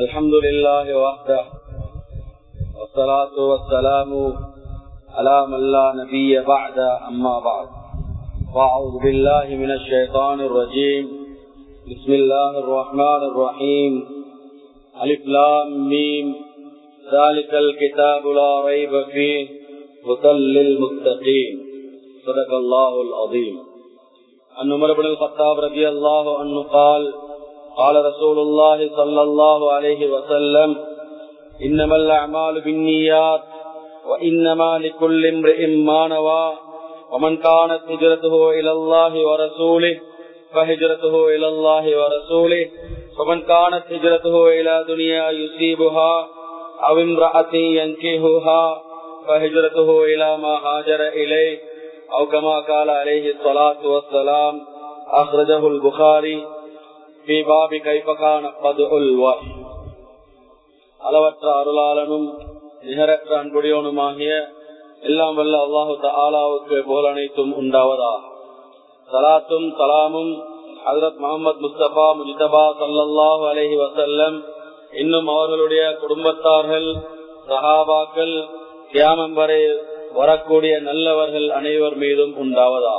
الحمد لله وحده والصلاة والسلام على من لا نبي بعد أما بعد وأعوذ بالله من الشيطان الرجيم بسم الله الرحمن الرحيم ألف لام ميم ذلك الكتاب لا ريب فيه هدى للمتقين صدق الله العظيم عن عمر بن الخطاب رضي الله عنه قال قال رسول الله صلى الله عليه وسلم إنما الأعمال بالنيات وإنما لكل امرئ ما نوى ومن كانت هجرته إلى الله ورسوله فهجرته إلى الله ورسوله ومن كانت هجرته إلى دنيا يصيبها أو امرأة ينكهها فهجرته إلى ما هاجر إليه أو كما قال عليه الصلاة والسلام أخرجه البخاري في باب كيف كان بدء الوحي அளவற்ற அருளாளனும் நிகரற்ற அன்புடையவனுமாகிய எல்லாம் வல்ல அல்லாஹு தாலாவுக்கு போல் அனைத்தும் உண்டாவதா சலாத்தும் சலாமும் ஹசரத் முகமது முஸ்தபா முஜிதபா சல்லாஹூ அலஹி வசல்லம் இன்னும் அவர்களுடைய குடும்பத்தார்கள் சஹாபாக்கள் தியானம் வரை வரக்கூடிய நல்லவர்கள் அனைவர் மீதும் உண்டாவதா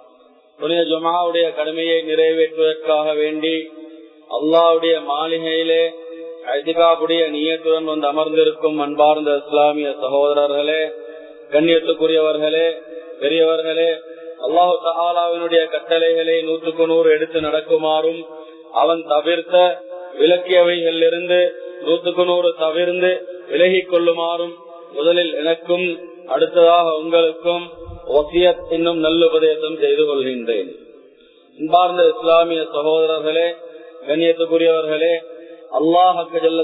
புனித ஜமாவுடைய கடமையை நிறைவேற்றுவதற்காக வேண்டி அல்லாவுடைய மாளிகையிலே ஐதிகாவுடைய நீயத்துடன் வந்து அமர்ந்திருக்கும் அன்பார்ந்த இஸ்லாமிய சகோதரர்களே கண்ணியத்துக்குரியவர்களே பெரியவர்களே அல்லாஹு தஹாலாவினுடைய கட்டளைகளை நூற்றுக்கு நூறு எடுத்து நடக்குமாறும் அவன் தவிர்த்த விலக்கியவைகளில் இருந்து நூற்றுக்கு நூறு தவிர்ந்து விலகிக் கொள்ளுமாறும் முதலில் எனக்கும் அடுத்ததாக உங்களுக்கும் ஒசியத் இன்னும் நல்லுபதேசம் செய்து கொள்கின்றேன் அன்பார்ந்த இஸ்லாமிய சகோதரர்களே கண்ணியத்துக்குரியவர்களே அல்லாஹக்கு ஜல்ல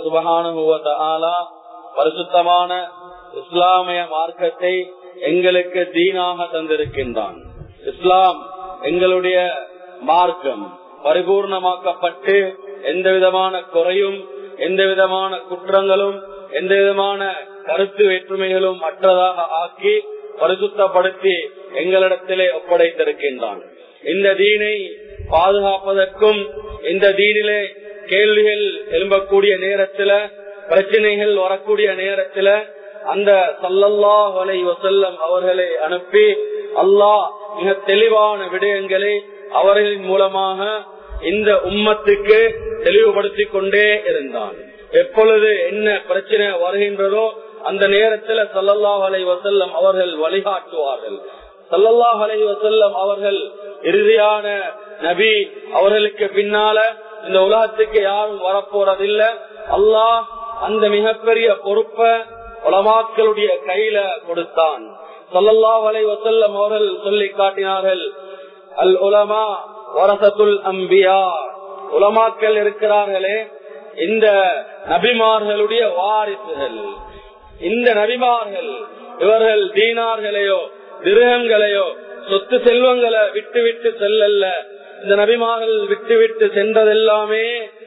சுபகான பரிசுத்தமான இஸ்லாமிய மார்க்கத்தை எங்களுக்கு தீனாக தந்திருக்கின்றான் இஸ்லாம் எங்களுடைய மார்க்கம் பரிபூர்ணமாக்கப்பட்டு எந்த விதமான குறையும் எந்த விதமான குற்றங்களும் எந்த விதமான கருத்து வேற்றுமைகளும் மற்றதாக ஆக்கி பரிசுத்தப்படுத்தி எங்களிடத்திலே ஒப்படைத்திருக்கின்றான் இந்த தீனை பாதுகாப்பதற்கும் இந்த தீனிலே கேள்விகள் எழும்பக்கூடிய நேரத்துல பிரச்சனைகள் வரக்கூடிய நேரத்துல அந்த சல்லல்லா வலை வசல்லம் அவர்களை அனுப்பி அல்லாஹ் மிக தெளிவான விடயங்களை அவர்களின் மூலமாக இந்த உம்மத்துக்கு தெளிவுபடுத்திக் கொண்டே இருந்தான் எப்பொழுது என்ன பிரச்சனை வருகின்றதோ அந்த நேரத்துல சல்லல்லாஹ் அலை வசல்லம் அவர்கள் வழிகாட்டுவார்கள் சல்லல்லாஹ் அலை வசல்லம் அவர்கள் இறுதியான நபி அவர்களுக்கு பின்னால இந்த உலகத்துக்கு யாரும் வரப்போறதில்லை அல்லாஹ் அந்த மிகப்பெரிய பொறுப்பை உலமாக்களுடைய கையில கொடுத்தான் சல்லல்லா வலை வசல்லம் அவர்கள் சொல்லி காட்டினார்கள் அல் உலமா வரசத்துல் அம்பியா உலமாக்கள் இருக்கிறார்களே இந்த நபிமார்களுடைய வாரிசுகள் இந்த நபிமார்கள் இவர்கள் தீனார்களையோ திருகங்களையோ சொத்து செல்வங்களை விட்டு விட்டு செல்லல்ல இந்த நபிமார்கள் விட்டு விட்டு சென்றதெல்லாமே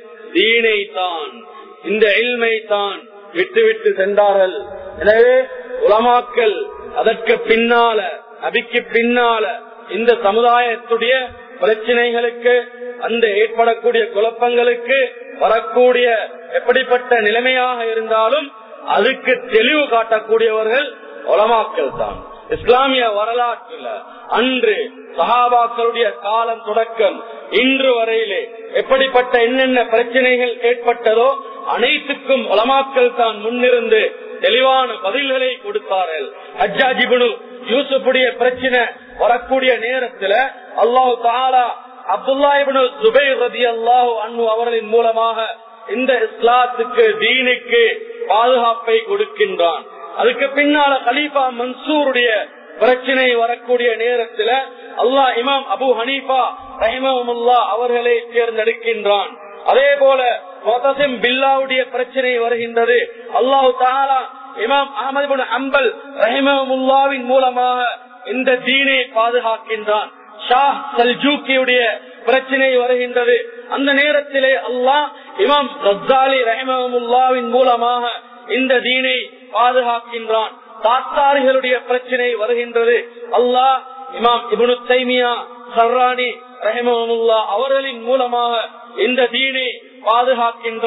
தீனை தான் இந்த இல்மை தான் விட்டு விட்டு சென்றார்கள் எனவே உலமாக்கல் அதற்கு பின்னால நபிக்கு பின்னால இந்த சமுதாயத்துடைய பிரச்சனைகளுக்கு அந்த ஏற்படக்கூடிய குழப்பங்களுக்கு வரக்கூடிய எப்படிப்பட்ட நிலைமையாக இருந்தாலும் அதுக்கு தெளிவு காட்டக்கூடியவர்கள் உலமாக்கள் தான் இஸ்லாமிய வரலாற்றில் அன்று சஹாபாக்களுடைய காலம் தொடக்கம் இன்று வரையிலே எப்படிப்பட்ட என்னென்ன பிரச்சனைகள் ஏற்பட்டதோ அனைத்துக்கும் உலமாக்கள் தான் முன்னிருந்து தெளிவான பதில்களை கொடுத்தார்கள் ஹஜ்ஜாஜிபுனு யூசுஃபுடைய பிரச்சனை வரக்கூடிய நேரத்துல அல்லாஹு தாலா அப்துல்லாஹிபுனு சுபை ரதி அல்லாஹு அன்னு அவர்களின் மூலமாக இந்த இஸ்லாத்துக்கு தீனுக்கு பாதுகாப்பை கொடுக்கின்றான் அதுக்கு பின்னால கலீஃபா மன்சூருடைய பிரச்சனை வரக்கூடிய நேரத்துல அல்லாஹ் இமாம் அபு ஹனீஃபா ரஹிமமுல்லா அவர்களை தேர்ந்தெடுக்கின்றான் அதே போல பில்லாவுடைய பிரச்சனை வருகின்றது அல்லாஹு தாலா இமாம் அகமது அம்பல் ரஹிமமுல்லாவின் மூலமாக இந்த தீனை பாதுகாக்கின்றான் ஷா சல்ஜூக்கியுடைய பிரச்சனை வருகின்றது அந்த நேரத்திலே அல்லாஹ் இமாம் ரஸ்தாலி ரஹிமமுல்லாவின் மூலமாக இந்த தீனை பாதுகாக்கின்றான் தாத்தாரிகளுடைய பிரச்சனை வருகின்றது அல்லாஹ் இமாம் இபுனு தைமியா சர்ரானி ரஹிமமுல்லா அவர்களின் மூலமாக இந்த தீனை பாதுகாக்கின்றான்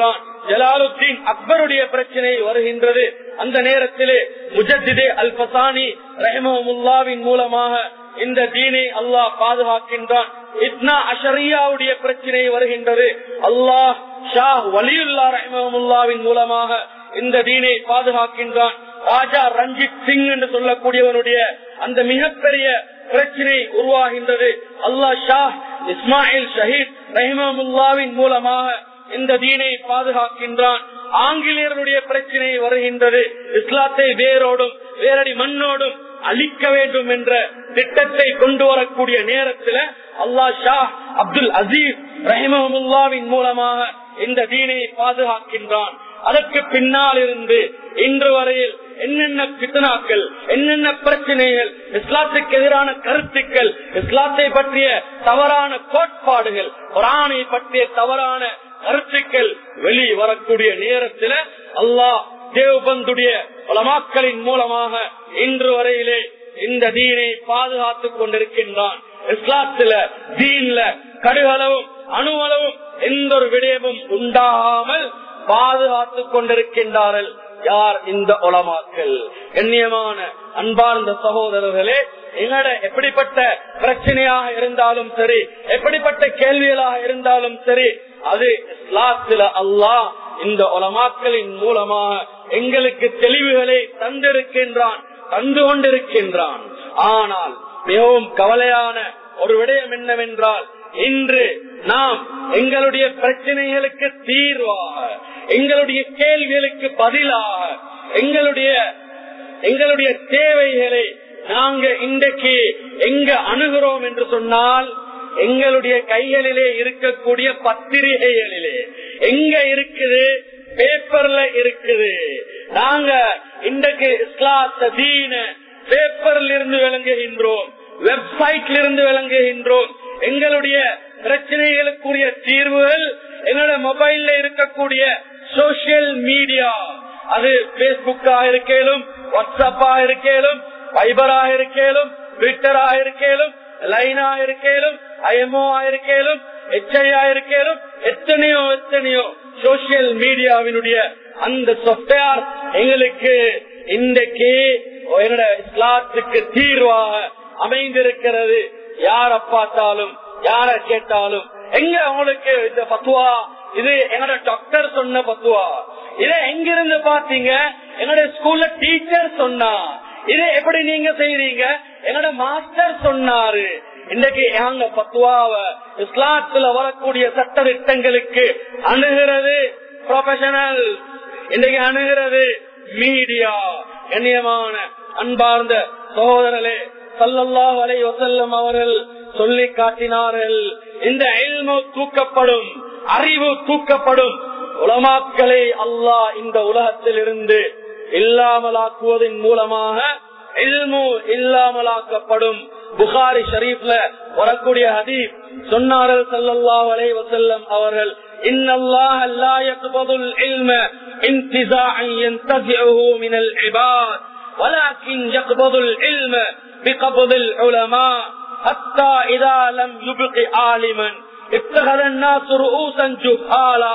ஜலாலுத்தீன் அக்பருடைய பிரச்சனை வருகின்றது அந்த நேரத்திலே முஜத்திதே அல் பசானி ரஹமுல்லாவின் மூலமாக இந்த தீனை அல்லாஹ் பாதுகாக்கின்றான் இத்னா அஷரியாவுடைய பிரச்சனை வருகின்றது அல்லாஹ் ஷா வலியுல்லா ரஹமுல்லாவின் மூலமாக இந்த தீனை பாதுகாக்கின்றான் ராஜா ரஞ்சித் சிங் என்று சொல்லக்கூடியவனுடைய அந்த மிகப்பெரிய பிரச்சனை உருவாகின்றது அல்லாஹ் ஷா இஸ்மாயில் ஷஹீத் ரஹிமமுல்லாவின் மூலமாக இந்த தீனை பாதுகாக்கின்றான் ஆங்கிலேயர்களுடைய பிரச்சனை வருகின்றது இஸ்லாத்தை வேரோடும் வேரடி மண்ணோடும் அழிக்க வேண்டும் என்ற திட்டத்தை கொண்டு வரக்கூடிய நேரத்தில் அல்லாஹ் ஷா அப்துல் அசீஸ் ரஹிமமுல்லாவின் மூலமாக இந்த தீனை பாதுகாக்கின்றான் அதற்கு பின்னால் இருந்து இன்று வரையில் என்னென்ன பித்தனாக்கள் என்னென்ன பிரச்சனைகள் இஸ்லாத்துக்கு எதிரான கருத்துக்கள் இஸ்லாத்தை பற்றிய தவறான கோட்பாடுகள் குரானை பற்றிய தவறான கருத்துக்கள் வெளி வரக்கூடிய நேரத்தில் அல்லாஹ் தேவபந்துடைய உலமாக்களின் மூலமாக இன்று வரையிலே இந்த தீனை பாதுகாத்துக் கொண்டிருக்கின்றான் இஸ்லாத்துல தீன்ல கடுகளவும் அணுவளவும் எந்த ஒரு விடயமும் உண்டாகாமல் பாதுகாத்துக் கொண்டிருக்கின்றார்கள் யார் இந்த உலமாக்கள் கண்ணியமான அன்பார்ந்த சகோதரர்களே எங்கட எப்படிப்பட்ட பிரச்சனையாக இருந்தாலும் சரி எப்படிப்பட்ட கேள்விகளாக இருந்தாலும் சரி அது இஸ்லாத்துல அல்லாஹ் இந்த உலமாக்களின் மூலமாக எங்களுக்கு தெளிவுகளை தந்திருக்கின்றான் தந்து கொண்டிருக்கின்றான் ஆனால் மிகவும் கவலையான ஒரு விடயம் என்னவென்றால் இன்று நாம் எங்களுடைய பிரச்சனைகளுக்கு தீர்வாக எங்களுடைய கேள்விகளுக்கு பதிலாக எங்களுடைய எங்களுடைய தேவைகளை நாங்க இன்றைக்கு எங்க அணுகிறோம் என்று சொன்னால் எங்களுடைய கைகளிலே இருக்கக்கூடிய பத்திரிகைகளிலே எங்க இருக்குது பேப்பர்ல இருக்குது நாங்க இன்றைக்கு இஸ்லாத்த தீன பேப்பர்ல இருந்து விளங்குகின்றோம் வெப்சைட்ல இருந்து விளங்குகின்றோம் எங்களுடைய பிரச்சனைகளுக்குரிய தீர்வுகள் என்னோட மொபைல்ல இருக்கக்கூடிய சோசியல் மீடியா அது பேஸ்புக்கா இருக்கேலும் வாட்ஸ்அப்பா இருக்கேலும் வைபரா இருக்கேலும் ட்விட்டரா இருக்கேலும் லைனா இருக்கேலும் ஐஎம்ஓ இருக்கேலும் எச்ஐயா இருக்கேலும் எத்தனையோ எத்தனையோ சோசியல் மீடியாவினுடைய அந்த சாப்ட்வேர் எங்களுக்கு இன்றைக்கு என்னோட இஸ்லாத்துக்கு தீர்வாக அமைந்திருக்கிறது யார பார்த்தாலும் யார கேட்டாலும் எங்க உங்களுக்கு இந்த பத்துவா இது என்னோட டாக்டர் சொன்ன பத்துவா இதை எங்கிருந்து பாத்தீங்க என்னோட ஸ்கூல்ல டீச்சர் சொன்னா இதை எப்படி நீங்க செய்றீங்க என்னோட மாஸ்டர் சொன்னாரு இன்னைக்கு நாங்க பத்துவாவ இஸ்லாத்துல வரக்கூடிய சட்ட திட்டங்களுக்கு அணுகிறது ப்ரொபஷனல் இன்னைக்கு அணுகிறது மீடியா கண்ணியமான அன்பார்ந்த சகோதரர்களே சல்லல்லாஹு அலைஹி வஸல்லம் அவர்கள் சொல்லி காட்டினார்கள் இந்த இல்மு தூக்கப்படும் அறிவு தூக்கப்படும் உலமாக்களை அல்லாஹ் இந்த உலகத்தில் இருந்து இல்லாமலாக்குவதன் மூலமாக இல்மு இல்லாமலாக்கப்படும் புகாரி ஷரீப்ல வரக்கூடிய ஹதீப் சொன்னார்கள் சல்லல்லாஹு அலைஹி வஸல்லம் அவர்கள் இன்னல்லாஹ லா யக்பதுல் இல்ம انتزاعا ينتزعه من العباد ولكن يقبض العلم بقبض العلماء حتى إذا لم يبق عالما اتخذ الناس رؤوسا جهالا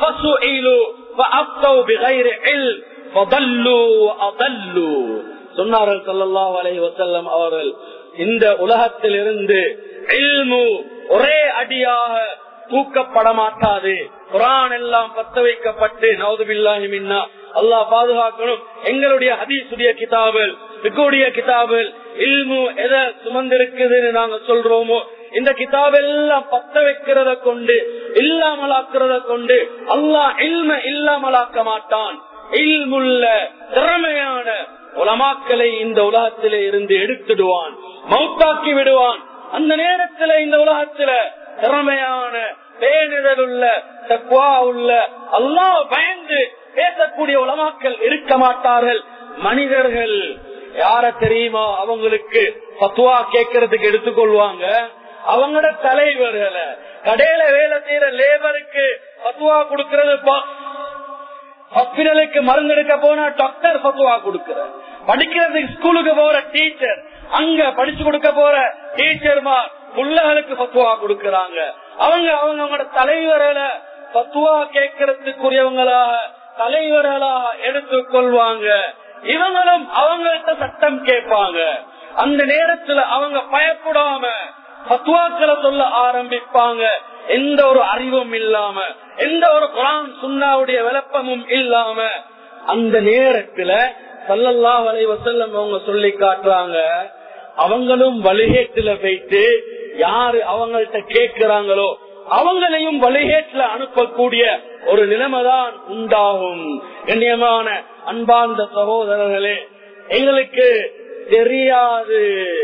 فسئلوا فأفتوا بغير علم فضلوا وأضلوا சொன்னார்கள் சல்லாஹ் அலஹி வசல்லம் அவர்கள் இந்த உலகத்தில் இருந்து ஒரே அடியாக தூக்கப்பட மாட்டாது குரான் எல்லாம் பத்த வைக்கப்பட்டு நவதுபில்லாஹி மின்னா அல்லாஹ் பாதுகாக்கணும் எங்களுடைய ஹதீசுடைய கிதாபல் பிக்குடைய கிதாபல் இல்மு எதை சுமந்திருக்குதுன்னு நாங்க சொல்றோமோ இந்த கிதாபெல்லாம் பத்த வைக்கிறத கொண்டு இல்லாமலாக்குறத கொண்டு அல்லாஹ் இல்ம இல்லாமலாக்க மாட்டான் இல்முள்ள திறமையான உலமாக்களை இந்த உலகத்திலே இருந்து எடுத்துடுவான் மௌத்தாக்கி விடுவான் அந்த நேரத்துல இந்த உலகத்துல திறமையான பேணிதல் உள்ள தக்குவா உள்ள அல்லாஹ் பயந்து பேசக்கூடிய உலமாக்கள் இருக்க மாட்டார்கள் மனிதர்கள் யார தெரியுமா அவங்களுக்கு பத்துவா கேட்கறதுக்கு எடுத்துக்கொள்வாங்க அவங்களோட தலைவர்களை கடையில வேலை செய்யற லேபருக்கு பத்துவா கொடுக்கறது ஹாஸ்பிட்டலுக்கு மருந்து எடுக்க போனா டாக்டர் பத்துவா கொடுக்கிற படிக்கிறதுக்கு ஸ்கூலுக்கு போற டீச்சர் அங்க படிச்சு கொடுக்க போற டீச்சர்மா பிள்ளைகளுக்கு பத்துவா கொடுக்கறாங்க அவங்க அவங்க அவங்களோட தலைவர்களை பத்துவா கேட்கறதுக்குரியவங்களாக தலைவர்களாக எடுத்துக் கொள்வாங்க இவங்களும் அவங்கள்ட்ட சட்டம் கேட்பாங்க அந்த நேரத்துல அவங்க பயப்படாம பத்துவாக்களை சொல்ல ஆரம்பிப்பாங்க எந்த ஒரு அறிவும் இல்லாம எந்த ஒரு குரான் சுண்ணாவுடைய விளப்பமும் இல்லாம அந்த நேரத்துல சல்லல்லா வலைவ செல்லம் அவங்க சொல்லி காட்டுறாங்க அவங்களும் வழிகேட்டுல போயிட்டு யாரு அவங்கள்ட்ட கேட்கிறாங்களோ அவங்களையும் வழிகேட்டுல அனுப்பக்கூடிய ஒரு நிலைமைதான் உண்டாகும் கண்ணியமான அன்பார்ந்த சகோதரர்களே எங்களுக்கு தெரியாது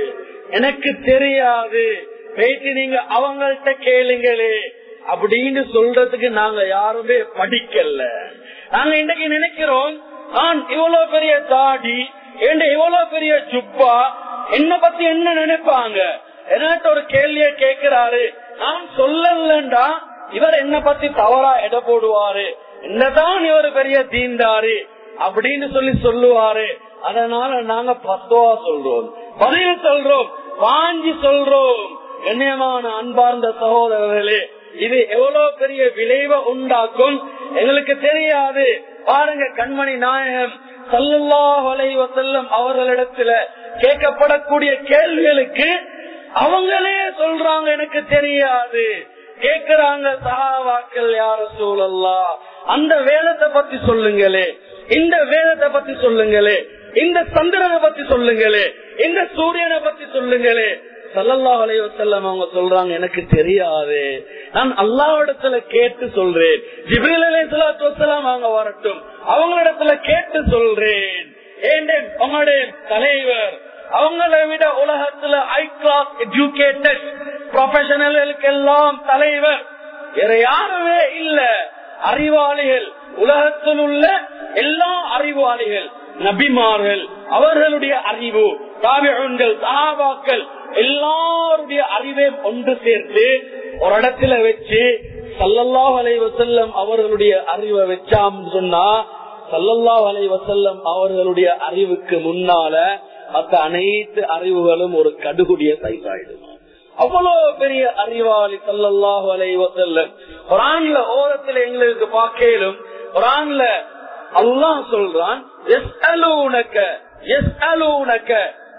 எனக்கு தெரியாது போயிட்டு நீங்க அவங்கள்ட்ட கேளுங்களே அப்படின்னு சொல்றதுக்கு நாங்க யாருமே படிக்கல நாங்க இன்னைக்கு நினைக்கிறோம் நான் இவ்வளவு பெரிய தாடி என்ன இவ்வளவு பெரிய ஜுப்பா என்ன பத்தி என்ன நினைப்பாங்க என்னாட்ட ஒரு கேள்விய கேட்கிறாரு நான் சொல்லலண்டா இவர் என்ன பத்தி தவறா எடை போடுவாரு என்னதான் இவர் பெரிய தீண்டாரு அப்படின்னு சொல்லி சொல்லுவாரு அதனால நாங்க பத்துவா சொல்றோம் பதில் சொல்றோம் வாங்கி சொல்றோம் கண்ணியமான அன்பார்ந்த சகோதரர்களே இது எவ்வளவு பெரிய விளைவை உண்டாக்கும் எங்களுக்கு தெரியாது பாருங்க கண்மணி நாயகம் சல்லாஹ் அலைவசல்லம் அவர்களிடத்துல கேட்கப்படக்கூடிய கேள்விகளுக்கு அவங்களே சொல்றாங்க எனக்கு தெரியாது கேக்குறாங்க சகாவாக்கள் யார சூழல்லா அந்த வேதத்தை பத்தி சொல்லுங்களே இந்த வேதத்தை பத்தி சொல்லுங்களே இந்த சந்திரனை பத்தி சொல்லுங்களே இந்த சூரியனை பத்தி சொல்லுங்களே சல்லல்லா அலைவசல்லம் அவங்க சொல்றாங்க எனக்கு தெரியாது நான் அல்லாவிடத்துல கேட்டு சொல்றேன் ஜிபிரில் அலை சலாத்து வசலாம் அவங்க வரட்டும் அவங்களிடத்துல கேட்டு சொல்றேன் ஏண்டேன் உங்களுடைய தலைவர் அவங்களை விட உலகத்துல ஹை கிளாஸ் எஜுகேட்டட் ப்ரொஃபஷனல்களுக்கு எல்லாம் தலைவர் வேற யாருமே இல்ல அறிவாளிகள் உலகத்தில் உள்ள எல்லா அறிவாளிகள் நபிமார்கள் அவர்களுடைய அறிவு தாவியங்கள் சகாபாக்கள் எல்லாருடைய அறிவையும் ஒன்று சேர்த்து ஒரு இடத்துல வச்சு சல்லல்லா அலை வசல்லம் அவர்களுடைய அறிவை வச்சாம் சொன்னா சல்லல்லா அலை வசல்லம் அவர்களுடைய அறிவுக்கு முன்னால மற்ற அனைத்து அறிவுகளும் ஒரு கடுகுடிய சைஸ் ஆயிடும் அவ்வளவு பெரிய அறிவாளி சல்லல்லாஹு அலை வசல்லம் குரான்ல ஓரத்துல எங்களுக்கு பார்க்கலும் குரான்ல அல்லாஹ் சொல்றான் எஸ் அலூனக்க எஸ் அலூனக்க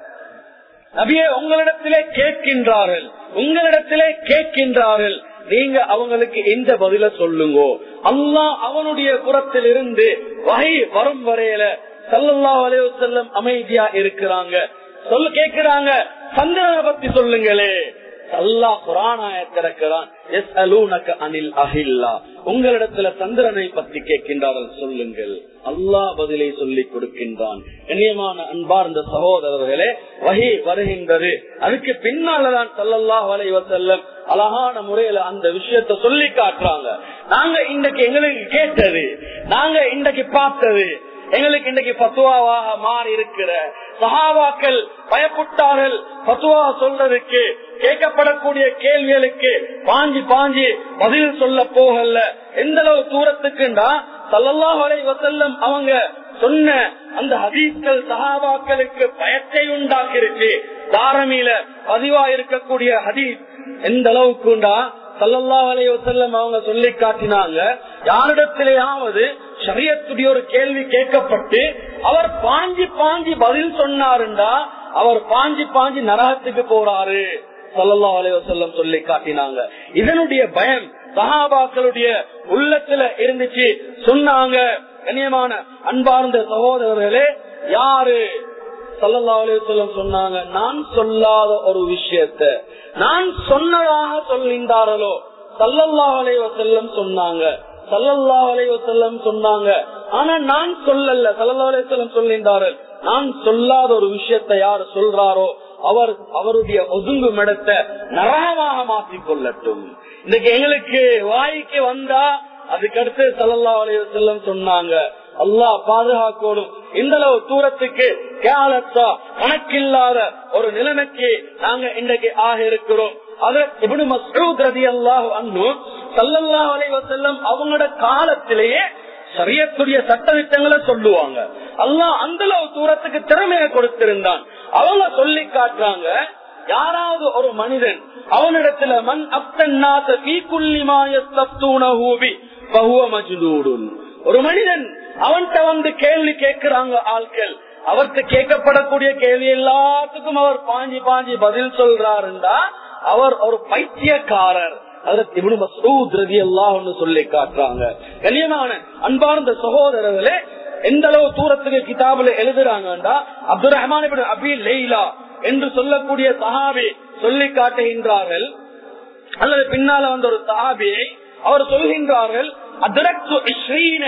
நபியே உங்களிடத்திலே கேட்கின்றார்கள் உங்களிடத்திலே கேட்கின்றார்கள் நீங்க அவங்களுக்கு எந்த பதில சொல்லுங்க அல்லாஹ் அவனுடைய புறத்தில் இருந்து வகை வரும் வரையில சல்லல்லா அலைய செல்லம் அமைதியா இருக்கிறாங்க சொல்ல கேட்கிறாங்க சந்திரனை பத்தி சொல்லுங்களே அல்லா குரானாய திறக்கிறான் எஸ் அலூனக அனில் அஹில்லா உங்களிடத்துல சந்திரனை பத்தி கேட்கின்றார்கள் சொல்லுங்கள் அல்லாஹ் பதிலை சொல்லி கொடுக்கின்றான் கண்ணியமான அன்பார்ந்த சகோதரர்களே வகை வருகின்றது அதுக்கு பின்னாலதான் சல்லல்லா வலைவ செல்லம் அழகான முறையில அந்த விஷயத்த சொல்லி காட்டுறாங்க நாங்க இன்றைக்கு எங்களுக்கு கேட்டது நாங்க இன்றைக்கு பார்த்தது எங்களுக்கு இன்றைக்கு பத்துவாவாக மாறி இருக்கிற சகாவாக்கள் பயப்பட்டார்கள் பத்துவா சொல்றதுக்கு கேட்கப்படக்கூடிய கேள்விகளுக்கு பாஞ்சி பாஞ்சி பதில் சொல்ல போகல எந்த அளவு தூரத்துக்குண்டா சல்லல்லா வரை வசல்லம் அவங்க சொன்ன அந்த ஹதீஸ்கள் சகாபாக்களுக்கு பயத்தை உண்டாக்கிருச்சு தாரமியில பதிவா இருக்கக்கூடிய ஹதீஸ் எந்த அளவுக்குண்டா சல்லல்லா அலைய வசல்லம் அவங்க சொல்லி காட்டினாங்க யாரிடத்திலேயாவது சரியத்துடைய ஒரு கேள்வி கேட்கப்பட்டு அவர் பாஞ்சி பாஞ்சி பதில் சொன்னாருண்டா அவர் பாஞ்சி பாஞ்சி நரகத்துக்கு போறாரு சல்லல்லா அலைவசல்லம் சொல்லி காட்டினாங்க இதனுடைய பயம் சஹாபாக்களுடைய உள்ளத்துல இருந்துச்சு சொன்னாங்க கண்ணியமான அன்பார்ந்த சகோதரர்களே யாரு சல்லல்லா அலைவசல்லம் சொன்னாங்க நான் சொல்லாத ஒரு விஷயத்த நான் சொன்னதாக சொல்லின்றார்களோ சல்லல்லா அலைவசல்லம் சொன்னாங்க சல்லல்லா அலைவசல்லம் சொன்னாங்க ஆனா நான் சொல்லல சல்லல்லா அலைவசல்லம் சொல்லின்றார்கள் நான் சொல்லாத ஒரு விஷயத்தை யார் சொல்றாரோ அவர் அவருடைய ஒதுங்கு மடத்தை நரகமாக மாற்றிக் கொள்ளட்டும் இன்னைக்கு எங்களுக்கு வாய்க்கு வந்தா அதுக்கடுத்து சல்லல்லா அலைய செல்லம் சொன்னாங்க அல்லா பாதுகாக்கணும் இந்த அளவு தூரத்துக்கு கேலத்தா கணக்கில்லாத ஒரு நிலைமைக்கு நாங்க இன்றைக்கு ஆக இருக்கிறோம் அதற்கு மசூத் ரதி அல்லாஹ் அண்ணு சல்லல்லா அலைவ செல்லம் அவங்களோட காலத்திலேயே சரியத்துடைய சட்டத்திட்டங்களை சொல்லுவாங்க அல்லாஹ் அந்த அளவு தூரத்துக்கு திறமையை கொடுத்திருந்தான் அவங்க சொல்லி காட்டுறாங்க யாராவது ஒரு மனிதன் அவனிடத்துல மண் அப்தன்னாசி பகுவ மஜ்னூடுன் ஒரு மனிதன் அவன்கிட்ட வந்து கேள்வி கேட்கிறாங்க ஆட்கள் அவருக்கு கேட்கப்படக்கூடிய கேள்வி எல்லாத்துக்கும் அவர் பாஞ்சி பாஞ்சி பதில் சொல்றாருண்டா அவர் ஒரு பைத்தியக்காரர் அதற்கு இவனு மசூத் ரதி எல்லாம் சொல்லி காட்டுறாங்க கல்யாணமான அன்பார்ந்த சகோதரர்களே எந்த அளவு தூரத்துக்கு கிதாபுல எழுதுறாங்கடா அப்துல் ரஹ்மான் அபி லைலா என்று சொல்லக்கூடிய சஹாபி சொல்லி காட்டுகின்றார்கள் அல்லது பின்னால வந்த ஒரு சஹாபியை அவர் சொல்கின்றார்கள் அதற்கு இஸ்ரீன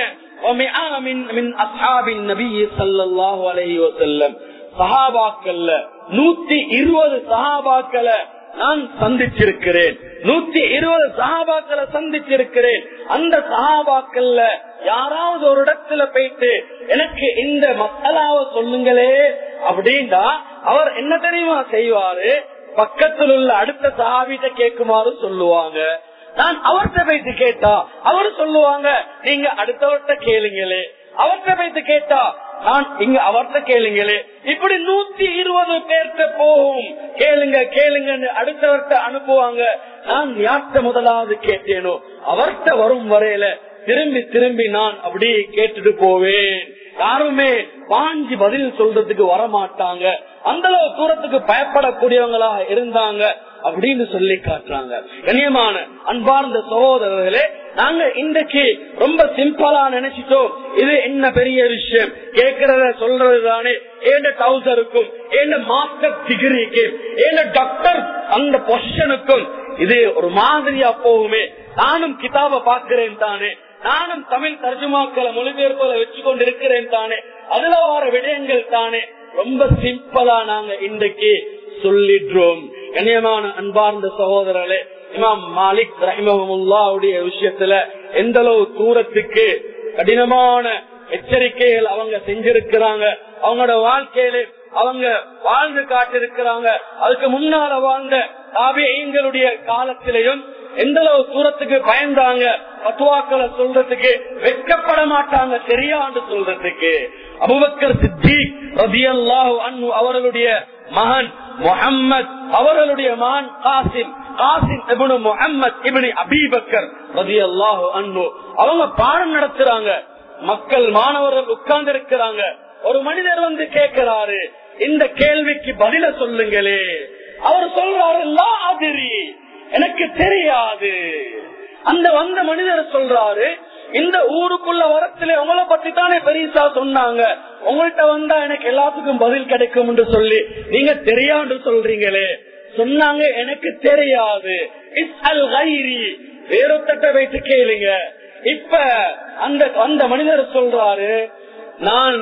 சஹாபாக்கள்ல நூத்தி இருபது சஹாபாக்களை நான் சந்திச்சிருக்கிறேன் நூத்தி இருபது சஹாபாக்களை சந்திச்சிருக்கிறேன் அந்த சஹாபாக்கள்ல யாராவது ஒரு இடத்துல போயிட்டு எனக்கு இந்த மசாலாவை சொல்லுங்களே அப்படின்னா அவர் என்ன தெரியுமா செய்வாரு பக்கத்தில் உள்ள அடுத்த சஹாபிட்ட கேட்குமாறு சொல்லுவாங்க நான் அவர்கிட்ட போயிட்டு கேட்டா அவர் சொல்லுவாங்க நீங்க அடுத்தவர்கிட்ட கேளுங்களே அவர்கிட்ட போயிட்டு கேட்டா நான் இங்க அவர்கிட்ட கேளுங்களே இப்படி நூத்தி இருபது பேர்கிட்ட போகும் கேளுங்க கேளுங்கன்னு அடுத்தவர்கிட்ட அனுப்புவாங்க நான் யார்கிட்ட முதலாவது கேட்டேனோ அவர்கிட்ட வரும் வரையில திரும்பி திரும்பி நான் அப்படியே கேட்டுட்டு போவேன் யாருமே வாஞ்சி பதில் சொல்றதுக்கு வரமாட்டாங்க அந்த அளவு தூரத்துக்கு பயப்படக்கூடியவங்களாக இருந்தாங்க அப்படின்னு சொல்லி காட்டுறாங்க கண்ணியமான அன்பார்ந்த சகோதரர்களே நாங்க இன்றைக்கு ரொம்ப சிம்பிளா நினைச்சிட்டோம் இது என்ன பெரிய விஷயம் கேட்கறத சொல்றது தானே ஏண்ட டவுசருக்கும் ஏண்ட மாஸ்டர் டிகிரிக்கு ஏண்ட டாக்டர் அந்த பொசிஷனுக்கும் இது ஒரு மாதிரியா போகுமே நானும் கிதாப பாக்குறேன் தானே நானும் தமிழ் தர்ஜுமாக்களை மொழிபெயர்ப்பதை வச்சு கொண்டு இருக்கிறேன் தானே அதுல வர விடயங்கள் தானே ரொம்ப சிம்பிளா நாங்க இன்றைக்கு சொல்லிடுறோம் கண்ணியமான அன்பார்ந்த சகோதரர்களே இமாம் மாலிக் ரஹிமஹமுல்லாவுடைய விஷயத்துல எந்த அளவு தூரத்துக்கு கடினமான எச்சரிக்கைகள் அவங்க செஞ்சிருக்கிறாங்க அவங்களோட வாழ்க்கையில அவங்க வாழ்ந்து காட்டிருக்கிறாங்க அதுக்கு முன்னால வாழ்ந்த தாபியங்களுடைய காலத்திலையும் எந்த அளவு தூரத்துக்கு பயந்தாங்க பத்துவாக்களை சொல்றதுக்கு வெட்கப்பட மாட்டாங்க தெரியாண்டு சொல்றதுக்கு அபுபக்கர் சித்திக் ரதியல்லாஹு அன்ஹு அவர்களுடைய மகன் முஹம்மத் அவர்களுடைய மகன் காசிம் காசிம் இப்னு முஹம்மத் இப்னு அபீபக்கர் ரதியல்லாஹு அன்ஹு அவங்க பாடம் நடத்துறாங்க மக்கள் மாணவர்கள் உட்கார்ந்து இருக்கிறாங்க ஒரு மனிதர் வந்து கேட்கிறாரு இந்த கேள்விக்கு பதில சொல்லுங்களே அவர் சொல்றாரு லா அதிரி எனக்கு தெரியாது அந்த வந்த மனிதர் சொல்றாரு இந்த ஊருக்குள்ள வரத்துல உங்களை பத்தி தானே பெரியசா சொன்னாங்க உங்கள்கிட்ட வந்தா எனக்கு எல்லாத்துக்கும் பதில் கிடைக்கும் என்று சொல்லி நீங்க தெரியாது சொல்றீங்களே சொன்னாங்க எனக்கு தெரியாது இஸ் அல் கைரி வேறொத்தட்ட வைத்து கேளுங்க இப்ப அந்த அந்த மனிதர் சொல்றாரு நான்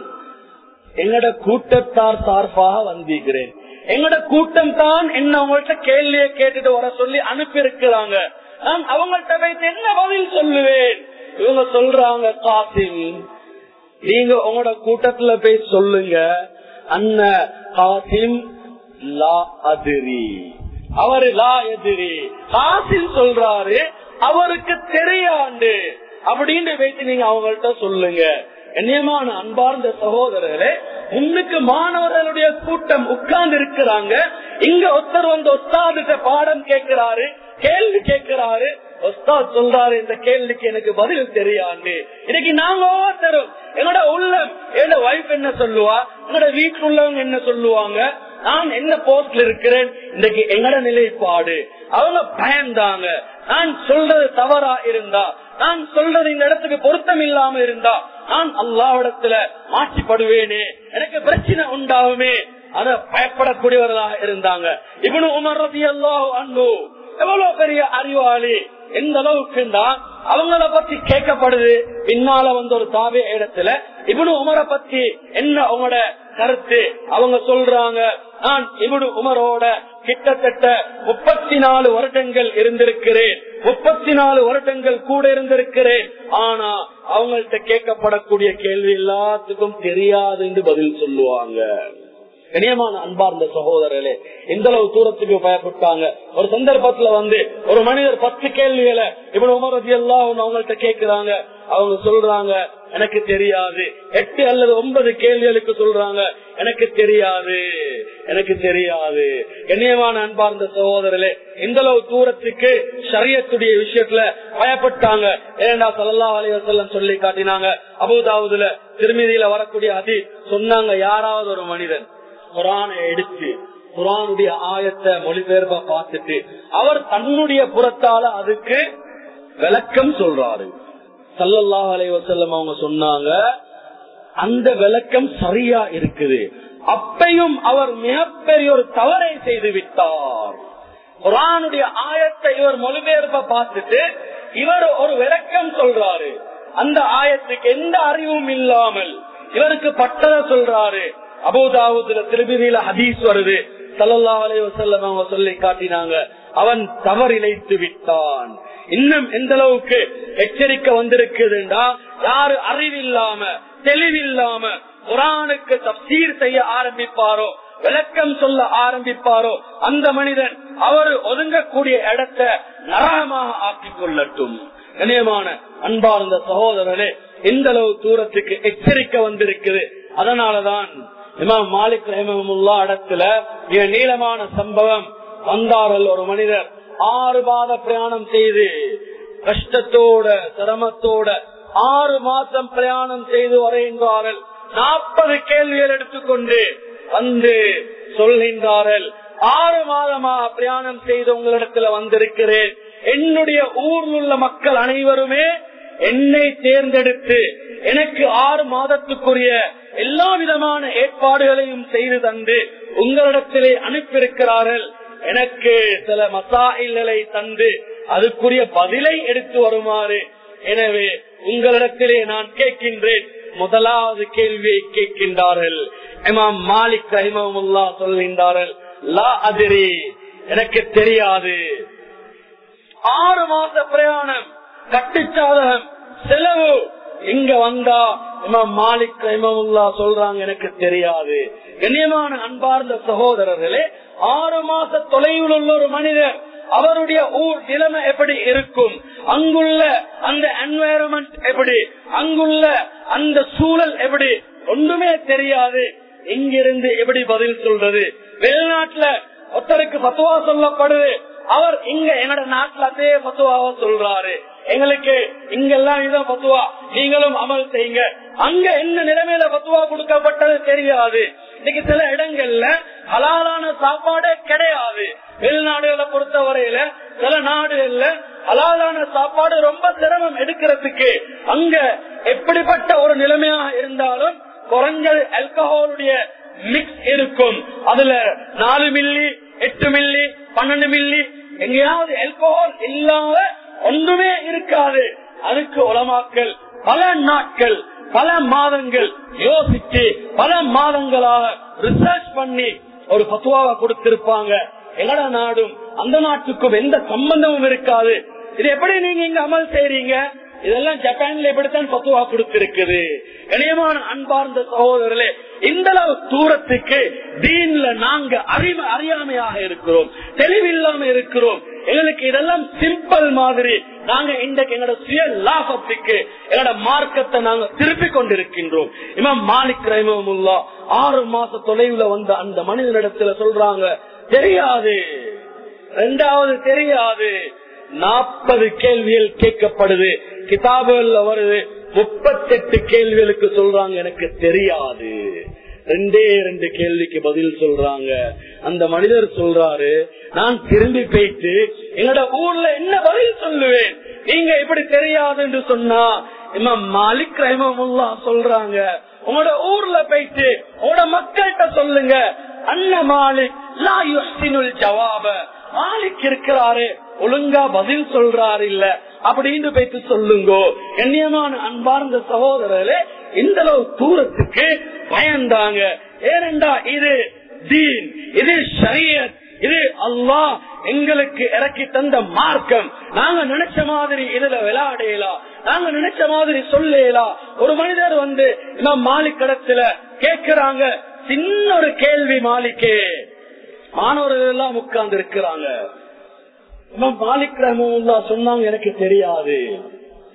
எங்கட கூட்டத்தார் சார்பாக வந்திருக்கிறேன் எங்கட கூட்டம் தான் என்ன உங்கள்கிட்ட கேள்வியை கேட்டுட்டு வர சொல்லி அனுப்பி இருக்கிறாங்க நான் அவங்கள்ட்ட வைத்து என்ன பதில் சொல்லுவேன் இவங்க சொல்றாங்க காசிம் நீங்க உங்களோட கூட்டத்துல போய் சொல்லுங்க அண்ண காசிம் லா அதிரி அவரு லா எதிரி காசிம் சொல்றாரு அவருக்கு தெரியாண்டு அப்படின்னு வைத்து நீங்க அவங்கள்ட்ட சொல்லுங்க கண்ணியமான அன்பார்ந்த சகோதரர்களே முன்னுக்கு மாணவர்களுடைய கூட்டம் உட்கார்ந்து இருக்கிறாங்க இங்க ஒருத்தர் வந்து ஒத்தாதிட்ட பாடம் கேட்கிறாரு கேள்வி கேட்கிறாரு ஒஸ்தாத் சொல்றாரு இந்த கேள்விக்கு எனக்கு பதில் தெரியாது இன்னைக்கு நாங்க ஒவ்வொருத்தரும் என்னோட உள்ளம் என்னோட வைஃப் என்ன சொல்லுவா என்னோட வீட்டுல உள்ளவங்க என்ன சொல்லுவாங்க நான் என்ன போஸ்ட்ல இருக்கிறேன் இன்னைக்கு எங்கட நிலைப்பாடு அவங்க பயந்தாங்க நான் சொல்றது தவறா இருந்தா நான் சொல்றது இந்த இடத்துக்கு பொருத்தம் இல்லாம இருந்தா நான் அல்லாவிடத்துல மாற்றிப்படுவேனே எனக்கு பிரச்சனை உண்டாகுமே அத பயப்படக்கூடியவர்களாக இருந்தாங்க இவனு உமர் ரதி அல்லாஹ் அன்பு எவ்வளவு பெரிய அறிவாளி எந்த அளவுக்கு அவங்கள பத்தி கேட்கப்படுது பின்னால வந்து ஒரு தாவே இடத்துல இவனு உமரை பத்தி என்ன உங்களோட கருத்து அவங்க சொல்றாங்க நான் இவனு உமரோட கிட்டத்தட்ட முப்பத்தி நாலு வருடங்கள் இருந்திருக்கிறேன் முப்பத்தி நாலு வருடங்கள் கூட இருந்திருக்கிறேன் ஆனா அவங்கள்ட்ட கேட்கப்படக்கூடிய கேள்வி எல்லாத்துக்கும் தெரியாது என்று பதில் சொல்லுவாங்க கனியமான அன்பார்ந்த சகோதரர்களே எந்த அளவு தூரத்துக்கு பயப்பட்டாங்க ஒரு சந்தர்ப்பத்துல வந்து ஒரு மனிதர் பத்து கேள்விகளை இவ்வளவு உமரதி எல்லாம் அவங்கள்ட்ட கேட்கிறாங்க அவங்க சொல்றாங்க எனக்கு தெரியாது எட்டு அல்லது ஒன்பது கேள்விகளுக்கு சொல்றாங்க எனக்கு தெரியாது எனக்கு தெரியாது கண்ணியமான அன்பார்ந்த சகோதரர்களே இந்த அளவு தூரத்துக்கு சரியத்துடைய விஷயத்துல பயப்பட்டாங்க ஏண்டா சல்லா அலைவசல்லம் சொல்லி காட்டினாங்க அபுதாவுதுல திருமதியில வரக்கூடிய அதி சொன்னாங்க யாராவது ஒரு மனிதன் குரானை எடுத்து குரானுடைய ஆயத்தை மொழிபெயர்ப்ப பார்த்துட்டு அவர் தன்னுடைய புறத்தால அதுக்கு விளக்கம் சொல்றாரு சல்லல்லாஹ் அலைவசல்லம் அவங்க சொன்னாங்க அந்த விளக்கம் சரியா இருக்குது அப்பையும் அவர் மிகப்பெரிய ஒரு தவறை செய்து விட்டார் குரானுடைய ஆயத்தை இவர் மொழிபெயர்ப்ப பார்த்துட்டு இவர் ஒரு விளக்கம் சொல்றாரு அந்த ஆயத்துக்கு எந்த அறிவும் இல்லாமல் இவருக்கு பட்டத சொல்றாரு அபோதாவுதுல திருபிதியில ஹதீஸ் வருது சல்லல்லா அலைய வசல்லம் அவங்க சொல்லி காட்டினாங்க அவன் தவறிழைத்து விட்டான் இன்னும் எந்த அளவுக்கு எச்சரிக்கை வந்திருக்குதுண்டா யாரு அறிவில்லாம தெளிவில்லாம குரானுக்கு தப்சீர் செய்ய ஆரம்பிப்பாரோ விளக்கம் சொல்ல ஆரம்பிப்பாரோ அந்த மனிதன் அவர் ஒதுங்கக்கூடிய இடத்தை நரகமாக ஆக்கிக் கொள்ளட்டும் கணியமான அன்பார்ந்த சகோதரர்களே எந்த அளவு தூரத்துக்கு எச்சரிக்கை வந்திருக்குது அதனாலதான் இமாம் மாலிக் ரஹமுல்லா இடத்துல மிக நீளமான சம்பவம் வந்தார்கள் ஒரு மனிதர் ஆறு மாத பிரயாணம் செய்து கஷ்டத்தோட சிரமத்தோட ஆறு மாசம் பிரயாணம் செய்து வரைகின்றார்கள் நாற்பது கேள்விகள் எடுத்துக்கொண்டு வந்து சொல்கின்றார்கள் ஆறு மாதமா பிரயாணம் செய்து உங்களிடத்துல வந்திருக்கிறேன் என்னுடைய ஊரில் உள்ள மக்கள் அனைவருமே என்னை தேர்ந்தெடுத்து எனக்கு ஆறு மாதத்துக்குரிய எல்லா விதமான ஏற்பாடுகளையும் செய்து தந்து உங்களிடத்திலே அனுப்பியிருக்கிறார்கள் எனக்கு சில மசாயில்களை தந்து அதுக்குரிய பதிலை எடுத்து வருமாறு எனவே உங்களிடத்திலே நான் கேட்கின்றேன் முதலாவது கேள்வியை கேட்கின்றார்கள் இமாம் மாலிக் ரஹிமமுல்லா சொல்கின்றார்கள் லா அதிரி எனக்கு தெரியாது ஆறு மாச பிரயாணம் கட்டுச்சாதகம் செலவு இங்க வந்தா இமாம் மாலிக் ரஹிமமுல்லா சொல்றாங்க எனக்கு தெரியாது கண்ணியமான அன்பார்ந்த சகோதரர்களே ஆறு மாச தொலைவில் உள்ள ஒரு மனிதர் அவருடைய ஊர் நிலைமை எப்படி இருக்கும் அங்குள்ள அந்த என்வாயரன்மெண்ட் எப்படி அங்குள்ள அந்த சூழல் எப்படி ஒன்றுமே தெரியாது இங்கிருந்து எப்படி பதில் சொல்றது வெளிநாட்டுல ஒருத்தருக்கு பத்துவா சொல்லப்படுது அவர் இங்க எங்கட நாட்டுல அதே பத்துவாவா சொல்றாரு எங்களுக்கு இங்கெல்லாம் இதான் பத்துவா நீங்களும் அமல் செய்யுங்க அங்க என்ன நிலைமையில பத்துவா கொடுக்கப்பட்டது தெரியாது இன்னைக்கு சில இடங்கள்ல ஹலாலான சாப்பாடே கிடையாது வெளிநாடுகளை பொறுத்த வரையில சில நாடுகள்ல ஹலாலான சாப்பாடு ரொம்ப சிரமம் எடுக்கிறதுக்கு அங்க எப்படிப்பட்ட ஒரு நிலைமையாக இருந்தாலும் குறைஞ்சது ஆல்கஹாலுடைய மிக்ஸ் இருக்கும் அதுல நாலு மில்லி எட்டு மில்லி பன்னெண்டு மில்லி எங்கேயாவது ஆல்கஹால் இல்லாத ஒன்றுமே இருக்காது அதுக்கு உலமாக்கல் பல நாட்கள் பல மாதங்கள் யோசிச்சு பல மாதங்களாக ரிசர்ச் பண்ணி ஒரு பத்துவாவை கொடுத்திருப்பாங்க எங்கட நாடும் அந்த நாட்டுக்கும் எந்த சம்பந்தமும் இருக்காது இது எப்படி நீங்க இங்க அமல் செய்றீங்க இதெல்லாம் ஜப்பான்ல எப்படித்தான் பத்துவா கொடுத்திருக்குது கனியமான அன்பார்ந்த சகோதரர்களே இந்த அளவு தூரத்துக்கு தீன்ல நாங்க அறிவு அறியாமையாக இருக்கிறோம் தெளிவில்லாம இருக்கிறோம் எங்களுக்கு இதெல்லாம் சிம்பிள் மாதிரி நாங்க இன்றைக்கு எங்களோட சுய லாபத்துக்கு எங்களோட மார்க்கத்தை நாங்க திருப்பி கொண்டிருக்கின்றோம் இமாம் மாலிக் ரஹிமமுல்லா ஆறு மாச தொலைவுல வந்த அந்த மனிதனிடத்துல சொல்றாங்க தெரியாது ரெண்டாவது தெரியாது நாற்பது கேள்விகள் கேட்கப்படுது கிதாபுகள்ல வருது முப்பத்தெட்டு கேள்விகளுக்கு சொல்றாங்க எனக்கு தெரியாது ரெண்டே ரெண்டு கேள்விக்கு பதில் சொல்றாங்க அந்த மனிதர் சொல்றாரு நான் திரும்பி போயிட்டு எங்களோட ஊர்ல என்ன பதில் சொல்லுவேன் நீங்க எப்படி தெரியாது என்று சொன்னா இமாம் மாலிக் ரஹிமமுல்லா சொல்றாங்க உங்களோட ஊர்ல போயிட்டு உங்களோட மக்கள்கிட்ட சொல்லுங்க அண்ண மாலிக் லா யுஸ்தினுல் ஜவாப மாலிக் இருக்கிறாரு ஒழுங்கா பதில் சொல்றாரு இல்ல அப்படின்னு போயிட்டு சொல்லுங்கோ கண்ணியமான அன்பார்ந்த சகோதரர்களே இந்த அளவு தூரத்துக்கு பயந்தாங்க ஏனெண்டா இது தீன் இது ஷரியத் இது அல்லாஹ் எங்களுக்கு இறக்கி தந்த மார்க்கம் நாங்க நினைச்ச மாதிரி இதுல விளையாடலாம் நாங்க நினைச்ச மாதிரி சொல்லலாம் ஒரு மனிதர் வந்து நம்ம மாலிக்கடத்துல கேட்கிறாங்க சின்ன ஒரு கேள்வி மாலிக்கே மாணவர்கள் எல்லாம் உட்கார்ந்து இருக்கிறாங்க மாலிக் ரஹமுல்லா சொன்னாங்க எனக்கு தெரியாது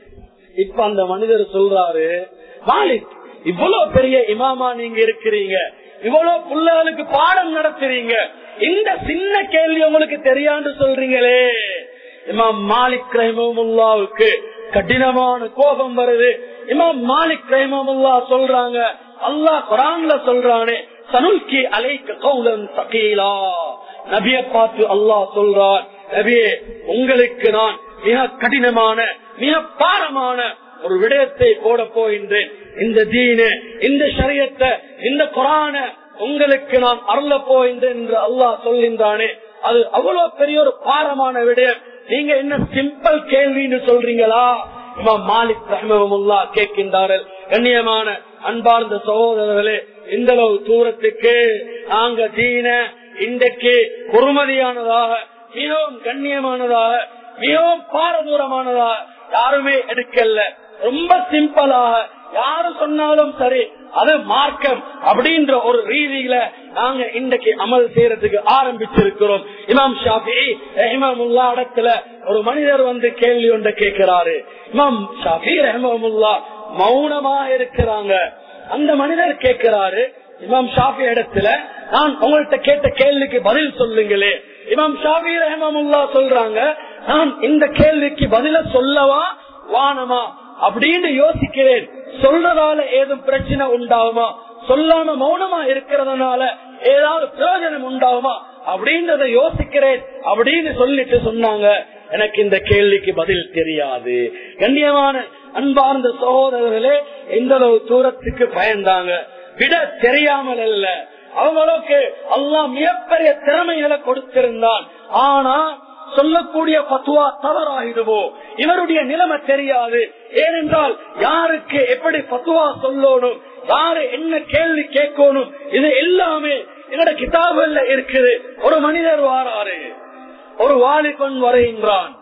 இப்ப அந்த மனிதர் சொல்றாரு மாலிக் இவ்வளவு பெரிய இமாமா நீங்க இருக்கிறீங்க இவ்வளவு பிள்ளைகளுக்கு பாடம் நடத்துறீங்க இந்த சின்ன கேள்வி உங்களுக்கு தெரியான்னு சொல்றீங்களே இமாம் மாலிக் ரஹிமுல்லாவுக்கு கடினமான கோபம் வருது இமாம் மாலிக் ரஹிமுல்லா சொல்றாங்க அல்லாஹ் குரான்ல சொல்றானே சனுல்கி அலைக்க கௌலன் சகீலா நபிய பார்த்து அல்லாஹ் சொல்றார் நபியே உங்களுக்கு நான் மிக கடினமான மிக பாரமான ஒரு விடயத்தை போட போகின்றேன் இந்த தீன இந்த சரியத்தை இந்த குரான உங்களுக்கு நான் அருள போகின்றேன் என்று அல்லாஹ் சொல்கின்றானே அது அவ்வளவு பெரிய ஒரு பாரமான விடயம் நீங்க என்ன சிம்பிள் கேள்வின்னு சொல்றீங்களா இமாம் மாலிக் ரஹமுல்லா கேட்கின்றார்கள் கண்ணியமான அன்பார்ந்த சகோதரர்களே இந்த அளவு தூரத்துக்கு நாங்க தீன இன்றைக்கு பொறுமதியானதாக மிகவும் கண்ணியமானதாக மிகவும் பாரதூரமானதாக யாருமே எடுக்கல ரொம்ப சிம்பிளாக யாரு சொன்னாலும் சரி அது மார்க்கம் அப்படின்ற ஒரு ரீதியில நாங்க இன்றைக்கு அமல் செய்யறதுக்கு ஆரம்பிச்சிருக்கிறோம் இமாம் ஷாஃபி ரஹிமமுல்லா இடத்துல ஒரு மனிதர் வந்து கேள்வி ஒன்றை கேட்கிறாரு இமாம் ஷாஃபி ரஹிமமுல்லா மௌனமா இருக்கிறாங்க அந்த மனிதர் கேட்கிறாரு இமாம் ஷாஃபி இடத்துல நான் உங்கள்கிட்ட கேட்ட கேள்விக்கு பதில் சொல்லுங்களே இமாம் ஷாஃபி ரஹமமுல்லா சொல்றாங்க நான் இந்த கேள்விக்கு பதில சொல்லவா வானமா அப்படின்னு யோசிக்கிறேன் சொல்றதால ஏதும் பிரச்சனை உண்டாகுமா சொல்லாம மௌனமா இருக்கிறதுனால ஏதாவது பிரயோஜனம் உண்டாகுமா அப்படின்றத யோசிக்கிறேன் அப்படின்னு சொல்லிட்டு சொன்னாங்க எனக்கு இந்த கேள்விக்கு பதில் தெரியாது கண்ணியமான அன்பார்ந்த சகோதரர்களே எந்த அளவு தூரத்துக்கு பயந்தாங்க விட தெரியாமல் அல்ல அவங்களுக்கு அல்லா மிகப்பெரிய திறமைகளை கொடுத்திருந்தான் ஆனா சொல்லக்கூடிய பத்துவா தவறாயிடுவோ இவருடைய நிலைமை தெரியாது ஏனென்றால் யாருக்கு எப்படி பத்துவா சொல்லணும் யாரு என்ன கேள்வி கேட்கணும் இது எல்லாமே என்னோட கிதாபுல இருக்குது ஒரு மனிதர் வாராரு ஒரு வாலிபன் வரைகின்றான்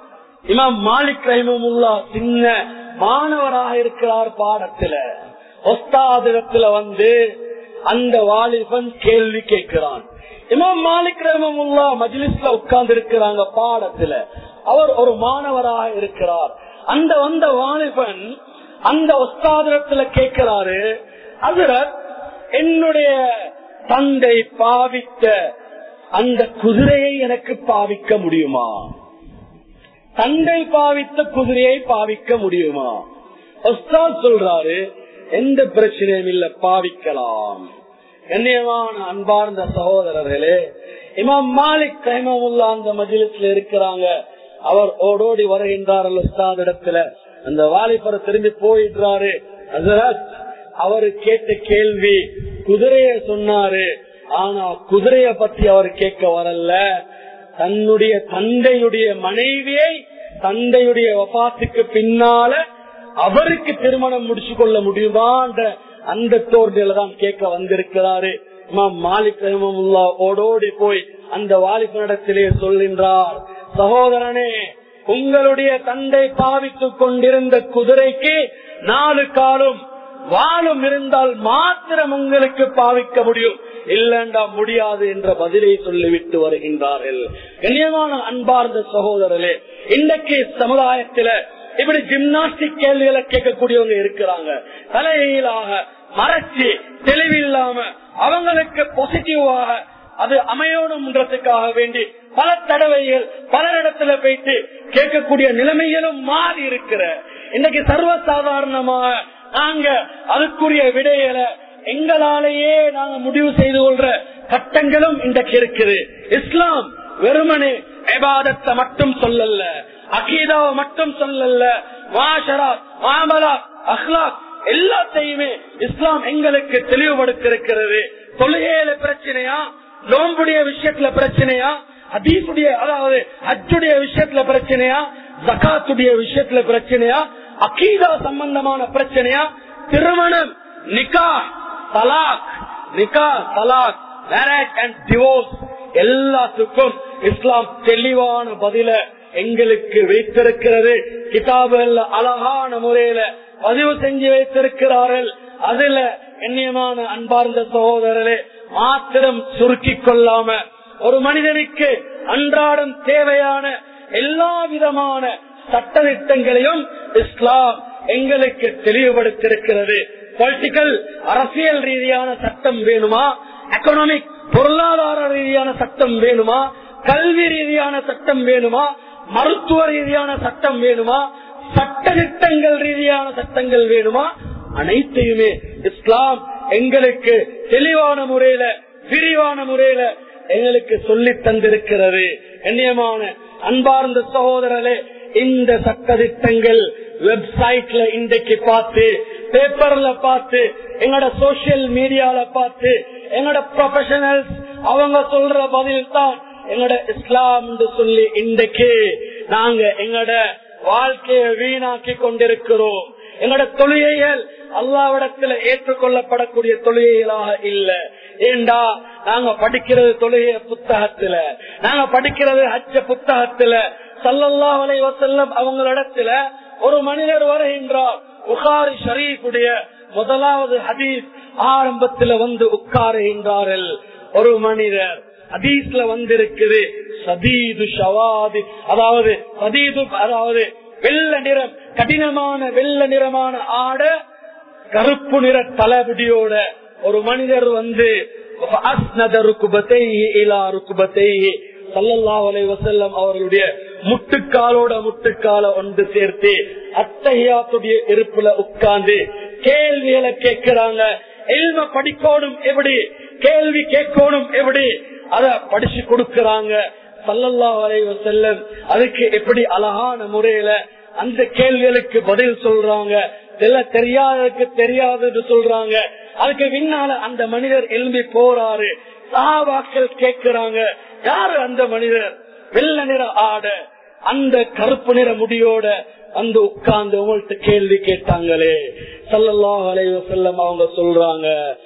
இமாம் மாலிக் ரஹிமுல்லா சின்ன மாணவராக இருக்கிறார் பாடத்துல ஒஸ்தாதிடத்துல வந்து அந்த வாலிபன் கேள்வி கேட்கிறான் இமாம் மாலிக் ரஹமுல்லா மஜ்லிஸ்ல உட்கார்ந்து இருக்கிறாங்க பாடத்துல அவர் ஒரு மாணவராக இருக்கிறார் அந்த வந்த வாலிபன் அந்த ஒஸ்தாதிரத்துல கேட்கிறாரு அதுல என்னுடைய தந்தை பாவித்த அந்த குதிரையை எனக்கு பாவிக்க முடியுமா தந்தை பாவித்த குதிரையை பாவிக்க முடியுமா ஒஸ்தாத் சொல்றாரு எந்த பிரச்சனையும் இல்ல பாவிக்கலாம் கண்ணியமான அன்பார்ந்த சகோதரர்களே இமாம் மாலிக் கைமமுல்லா அந்த மஜிலிஸ்ல இருக்கிறாங்க அவர் ஓடோடி வருகின்றார் உஸ்தாத் இடத்துல அந்த வாலிபர் திரும்பி போயிடுறாரு ஹசரத் அவரு கேட்ட கேள்வி குதிரைய சொன்னாரு ஆனா குதிரைய பத்தி அவர் கேட்க வரல தன்னுடைய தந்தையுடைய மனைவியை தந்தையுடைய வபாத்துக்கு பின்னால அவருக்கு திருமணம் முடிச்சு கொள்ள முடியுமான்ற அந்த தோர்நில தான் கேட்க வந்திருக்கிறாரு இமாம் மாலிக் ரஹமுல்லா ஓடோடி போய் அந்த வாலிபனிடத்திலே சொல்கின்றார் சகோதரனே உங்களுடைய தந்தை பாவித்துக் கொண்டிருந்த குதிரைக்கு நாலு காலும் வாழும் இருந்தால் மாத்திரம் உங்களுக்கு பாவிக்க முடியும் இல்லண்டா முடியாது என்ற பதிலை சொல்லிவிட்டு வருகின்றார்கள் கண்ணியமான அன்பார்ந்த சகோதரர்களே இன்றைக்கு சமுதாயத்தில இப்படி ஜிம்னாஸ்டிக் கேள்விகளை கேட்கக்கூடியவங்க இருக்கிறாங்க தலையிலாக மறைச்சு தெளிவில்லாம அவங்களுக்கு பாசிட்டிவாக அது அமையணும்ன்றதுக்காக வேண்டி பல தடவைகள் பலரிடத்துல போயிட்டு கேட்கக்கூடிய நிலைமைகளும் மாறி இருக்கிற இன்னைக்கு சர்வசாதாரணமாக நாங்க அதுக்குரிய விடைகளை எங்களாலேயே நாங்க முடிவு செய்து கொள்ற கட்டங்களும் இன்றைக்கு இருக்குது இஸ்லாம் வெறுமனே விவாதத்தை மட்டும் சொல்லல அகீதாவை மட்டும் சொல்லல மாஷரா மாமலா அஹ்லாக் எல்லாத்தையுமே இஸ்லாம் எங்களுக்கு தெளிவுபடுத்திருக்கிறது தொழுகையில பிரச்சனையா நோம்புடைய விஷயத்துல பிரச்சனையா ஹதீசுடைய அதாவது ஹஜ்ஜுடைய விஷயத்துல பிரச்சனையா ஜகாத்துடைய விஷயத்துல பிரச்சனையா அகீதா சம்பந்தமான பிரச்சனையா திருமணம் நிக்கா தலாக் நிக்கா தலாக் மேரேஜ் அண்ட் டிவோர்ஸ் எல்லாத்துக்கும் இஸ்லாம் தெளிவான பதில எங்களுக்கு வைத்திருக்கிறது கிதாபுல அழகான முறையில பதிவு செஞ்சு வைத்திருக்கிறார்கள் அதுல எண்ணியமான அன்பார்ந்த சகோதரர்களே மாத்திரம் சுருக்கி கொள்ளாம ஒரு மனிதனுக்கு அன்றாடம் தேவையான எல்லா விதமான சட்ட திட்டங்களையும் இஸ்லாம் எங்களுக்கு தெளிவுபடுத்திருக்கிறது பொலிட்டிக்கல் அரசியல் ரீதியான சட்டம் வேணுமா எக்கனாமிக் பொருளாதார ரீதியான சட்டம் வேணுமா கல்வி ரீதியான சட்டம் வேணுமா மருத்துவ ரீதியான சட்டம் வேணுமா சட்ட திட்டங்கள் ரீதியான சட்டங்கள் வேணுமா அனைத்தையுமே இஸ்லாம் எங்களுக்கு தெளிவான முறையில விரிவான முறையில எங்களுக்கு சொல்லி தந்திருக்கிறது கண்ணியமான அன்பார்ந்த சகோதரர்களே இந்த சட்ட திட்டங்கள் வெப்சைட்ல இன்றைக்கு பார்த்து பேப்பர்ல பார்த்து எங்களோட சோசியல் மீடியால பார்த்து எங்களோட ப்ரொஃபஷனல்ஸ் அவங்க சொல்ற பதில் தான் எங்களோட இஸ்லாம் சொல்லி இன்றைக்கு நாங்க எங்களோட வாழ்க்கையை வீணாக்கி கொண்டிருக்கிறோம் எங்களோட தொழுகைகள் அல்லாவிடத்துல ஏற்றுக்கொள்ளப்படக்கூடிய தொழுகைகளாக இல்ல ஏண்டா நாங்க படிக்கிறது தொழுகைய புத்தகத்துல நாங்க படிக்கிறது அச்ச புத்தகத்துல சல்லல்லா வலை வசல்லம் அவங்களிடத்துல ஒரு மனிதர் வருகின்றார் புகாரி ஷரீஃபுடைய முதலாவது ஹதீஸ் ஆரம்பத்துல வந்து உட்காருகின்றார்கள் ஒரு மனிதர் ஹதீஸ்ல வந்திருக்குது சதீது ஷவாது அதாவது சதீது அதாவது வெள்ள நிறம் கடினமான வெள்ள நிறமான ஆட கருப்பு நிற தலைபிடியோட ஒரு மனிதர் வந்து அவர்களுடைய முட்டுக்காலோட முட்டுக்கால ஒன்று சேர்த்து அத்தகையாத்துடைய இருப்புல உட்கார்ந்து கேள்விகளை கேட்கிறாங்க எல்ம படிக்கணும் எப்படி கேள்வி கேட்கணும் எப்படி அத படிச்சு கொடுக்கறாங்க சல்லல்லா வரைவ செல்லம் அதுக்கு எப்படி அழகான முறையில அந்த கேள்விகளுக்கு பதில் சொல்றாங்க இதெல்லாம் தெரியாததுக்கு தெரியாதுன்னு சொல்றாங்க அதுக்கு பின்னால அந்த மனிதர் எழும்பி போறாரு சாவாக்கள் கேட்கிறாங்க யாரு அந்த மனிதர் வெள்ள நிற ஆட அந்த கருப்பு நிற முடியோட அந்த உட்கார்ந்து உங்கள்ட்ட கேள்வி கேட்டாங்களே சல்லல்லா அலைவ செல்லம் அவங்க சொல்றாங்க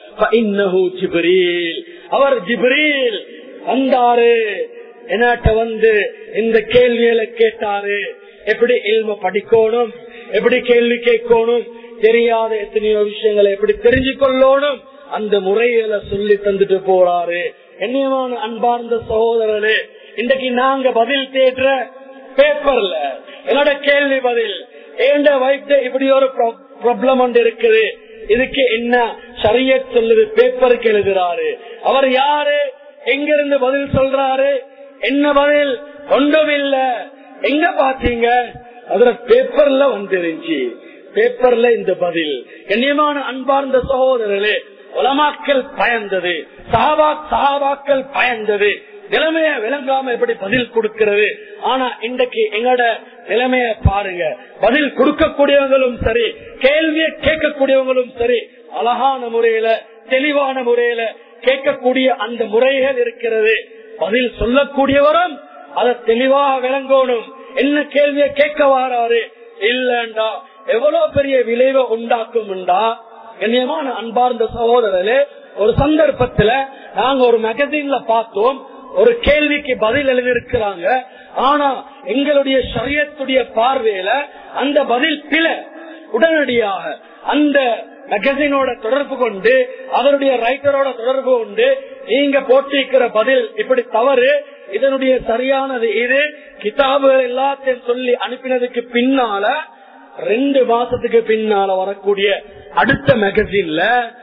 ஜிப்ரீல் அவர் ஜிப்ரீல் வந்தாரு என்னாட்ட வந்து இந்த கேள்விகளை கேட்டாரு எப்படி இல்ம படிக்கணும் எப்படி கேள்வி கேட்கணும் தெரியாத எத்தனையோ விஷயங்களை எப்படி தெரிஞ்சு கொள்ளணும் அந்த முறைகளை சொல்லி தந்துட்டு போறாரு என்னமான அன்பார்ந்த சகோதரரே இன்றைக்கு நாங்க பதில் தேடுற பேப்பர்ல என்னோட கேள்வி பதில் ஏண்ட வயிற்று இப்படி ஒரு ப்ராப்ளம் ஒன்று இருக்குது இதுக்கு என்ன சரிய சொல்லுது பேப்பருக்கு எழுதுறாரு அவர் யாரு எங்க இருந்து பதில் சொல்றாரு என்ன பதில் ஒன்றும் இல்ல எங்க பாத்தீங்க அதுல பேப்பர்ல வந்துருந்துச்சு பேப்பர்ல இந்த பதில் கண்ணியமான அன்பார்ந்த சகோதரர்களே உலமாக்கள் பயந்தது சஹாபா சஹாபாக்கள் பயந்தது நிலைமைய விளங்காம எப்படி பதில் கொடுக்கிறது ஆனா இன்றைக்கு எங்கட நிலைமைய பாருங்க பதில் கொடுக்கக்கூடியவங்களும் சரி கேள்வியை கேட்கக்கூடியவங்களும் சரி அழகான முறையில தெளிவான முறையில கேட்கக்கூடிய அந்த முறைகள் இருக்கிறது பதில் சொல்லக்கூடியவரும் அதை தெளிவாக விளங்கணும் என்ன கேள்வியை கேட்க வாராரு இல்லண்டா எவ்வளவு பெரிய விளைவை உண்டாக்கும்டா கண்ணியமான அன்பார்ந்த சகோதரர்களே ஒரு சந்தர்ப்பத்துல நாங்க ஒரு மேகசின்ல பார்த்தோம் ஒரு கேள்விக்கு பதில் எழுதியிருக்கிறாங்க ஆனா எங்களுடைய சரியத்துடைய பார்வையில அந்த பதில் பிழை உடனடியாக அந்த மேகசினோட தொடர்பு கொண்டு அதனுடைய ரைட்டரோட தொடர்பு கொண்டு நீங்க போட்டிருக்கிற பதில் இப்படி தவறு இதனுடைய சரியானது இது கிதாபுகள் எல்லாத்தையும் சொல்லி அனுப்பினதுக்கு பின்னால ரெண்டு மாசத்துக்கு பின்னால வரக்கூடிய அடுத்த மேகசின்ல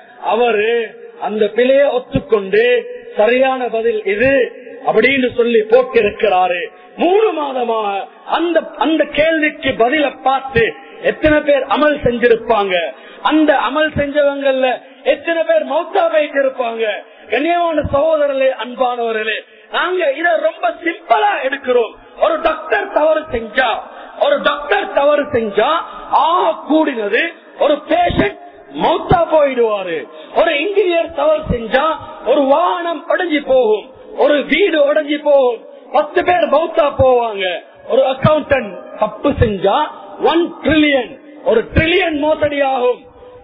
அவரு அந்த பிழைய ஒத்துக்கொண்டு சரியான பதில் இது அப்படின்னு சொல்லி போட்டிருக்கிறாரு மூணு மாதமாக அந்த அந்த கேள்விக்கு பதில பார்த்து எத்தனை பேர் அமல் செஞ்சிருப்பாங்க அந்த அமல் செஞ்சவங்கல்ல எத்தனை பேர் மௌத்தா போயிட்டு இருப்பாங்க கண்ணியமான சகோதரர்களே அன்பானவர்களே நாங்க இத ரொம்ப சிம்பிளா எடுக்கிறோம் ஒரு டாக்டர் தவறு செஞ்சா ஒரு டாக்டர் தவறு செஞ்சா ஆ கூடினது ஒரு பேஷண்ட் மௌத்தா போயிடுவாரு ஒரு இன்ஜினியர் தவறு செஞ்சா ஒரு வாகனம் உடஞ்சி போகும் ஒரு வீடு உடஞ்சி போகும் பத்து பேர் மௌத்தா போவாங்க ஒரு அக்கௌண்டன்ட் தப்பு செஞ்சா ஒன் ட்ரில்லியன் ஒரு ட்ரில்லியன் மோசடி ஆகும்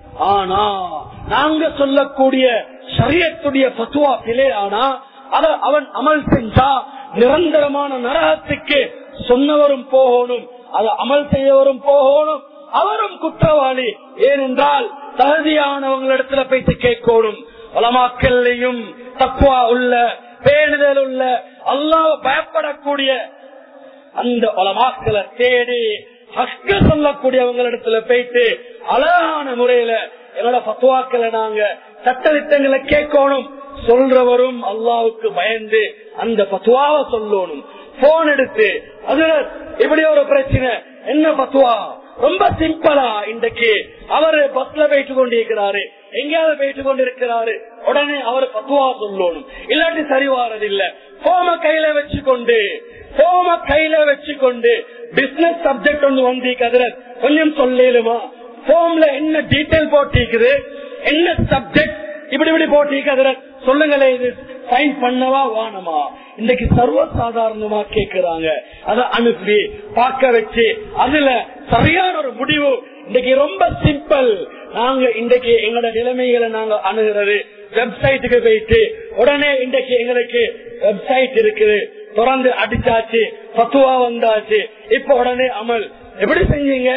ஆனா நாங்க சொல்லக்கூடிய சரியத்துடைய பத்துவா பிழை ஆனா அத அவன் அமல் செஞ்சா நிரந்தரமான நரகத்துக்கு சொன்னவரும் போகணும் அதை அமல் செய்யவரும் போகணும் அவரும் குற்றவாளி ஏனென்றால் தகுதியானவங்களிடத்துல போயிட்டு கேட்கணும் வளமாக்கல்லையும் தக்குவா உள்ள பேணுதல் உள்ள அல்லாஹ் பயப்படக்கூடிய அந்த உலமாக்களை தேடி ஹக்க சொல்லக்கூடியவங்களிடத்துல போயிட்டு அழகான முறையில என்னோட பத்துவாக்களை நாங்க சட்டத்திட்டங்களை கேட்கணும் சொல்றவரும் அல்லாவுக்கு பயந்து அந்த பத்துவாவை சொல்லணும் போன் எடுத்து அதுல இப்படி ஒரு பிரச்சனை என்ன பத்துவா ரொம்ப சிம்பிளா இன்றைக்கு அவரு பஸ்ல போயிட்டு கொண்டிருக்கிறாரு எங்கேயாவது போயிட்டு கொண்டிருக்கிறாரு உடனே அவர் பத்துவா சொல்லணும் இல்லாட்டி சரி வாரதில்ல போம கையில வச்சுக்கொண்டு போம கையில வச்சுக்கொண்டு பிசினஸ் சப்ஜெக்ட் ஒன்று வந்து கதிர கொஞ்சம் சொல்லுமா போம்ல என்ன டீட்டெயில் போட்டிருக்குது என்ன சப்ஜெக்ட் இப்படி இப்படி போட்டிருக்க சொல்லுங்களே இது சைன் பண்ணவா வானமா இன்னைக்கு சர்வ சாதாரணமா கேக்குறாங்க அத அனுப்பி பார்க்க வச்சு அதுல சரியான ஒரு முடிவு இன்னைக்கு ரொம்ப சிம்பிள் நாங்க இன்றைக்கு எங்களோட நிலைமைகளை நாங்க அணுகிறது வெப்சைட்டுக்கு போயிட்டு உடனே இன்றைக்கு எங்களுக்கு வெப்சைட் இருக்குது தொடர்ந்து அடிச்சாச்சு பத்துவா வந்தாச்சு இப்ப உடனே அமல் எப்படி செஞ்சீங்க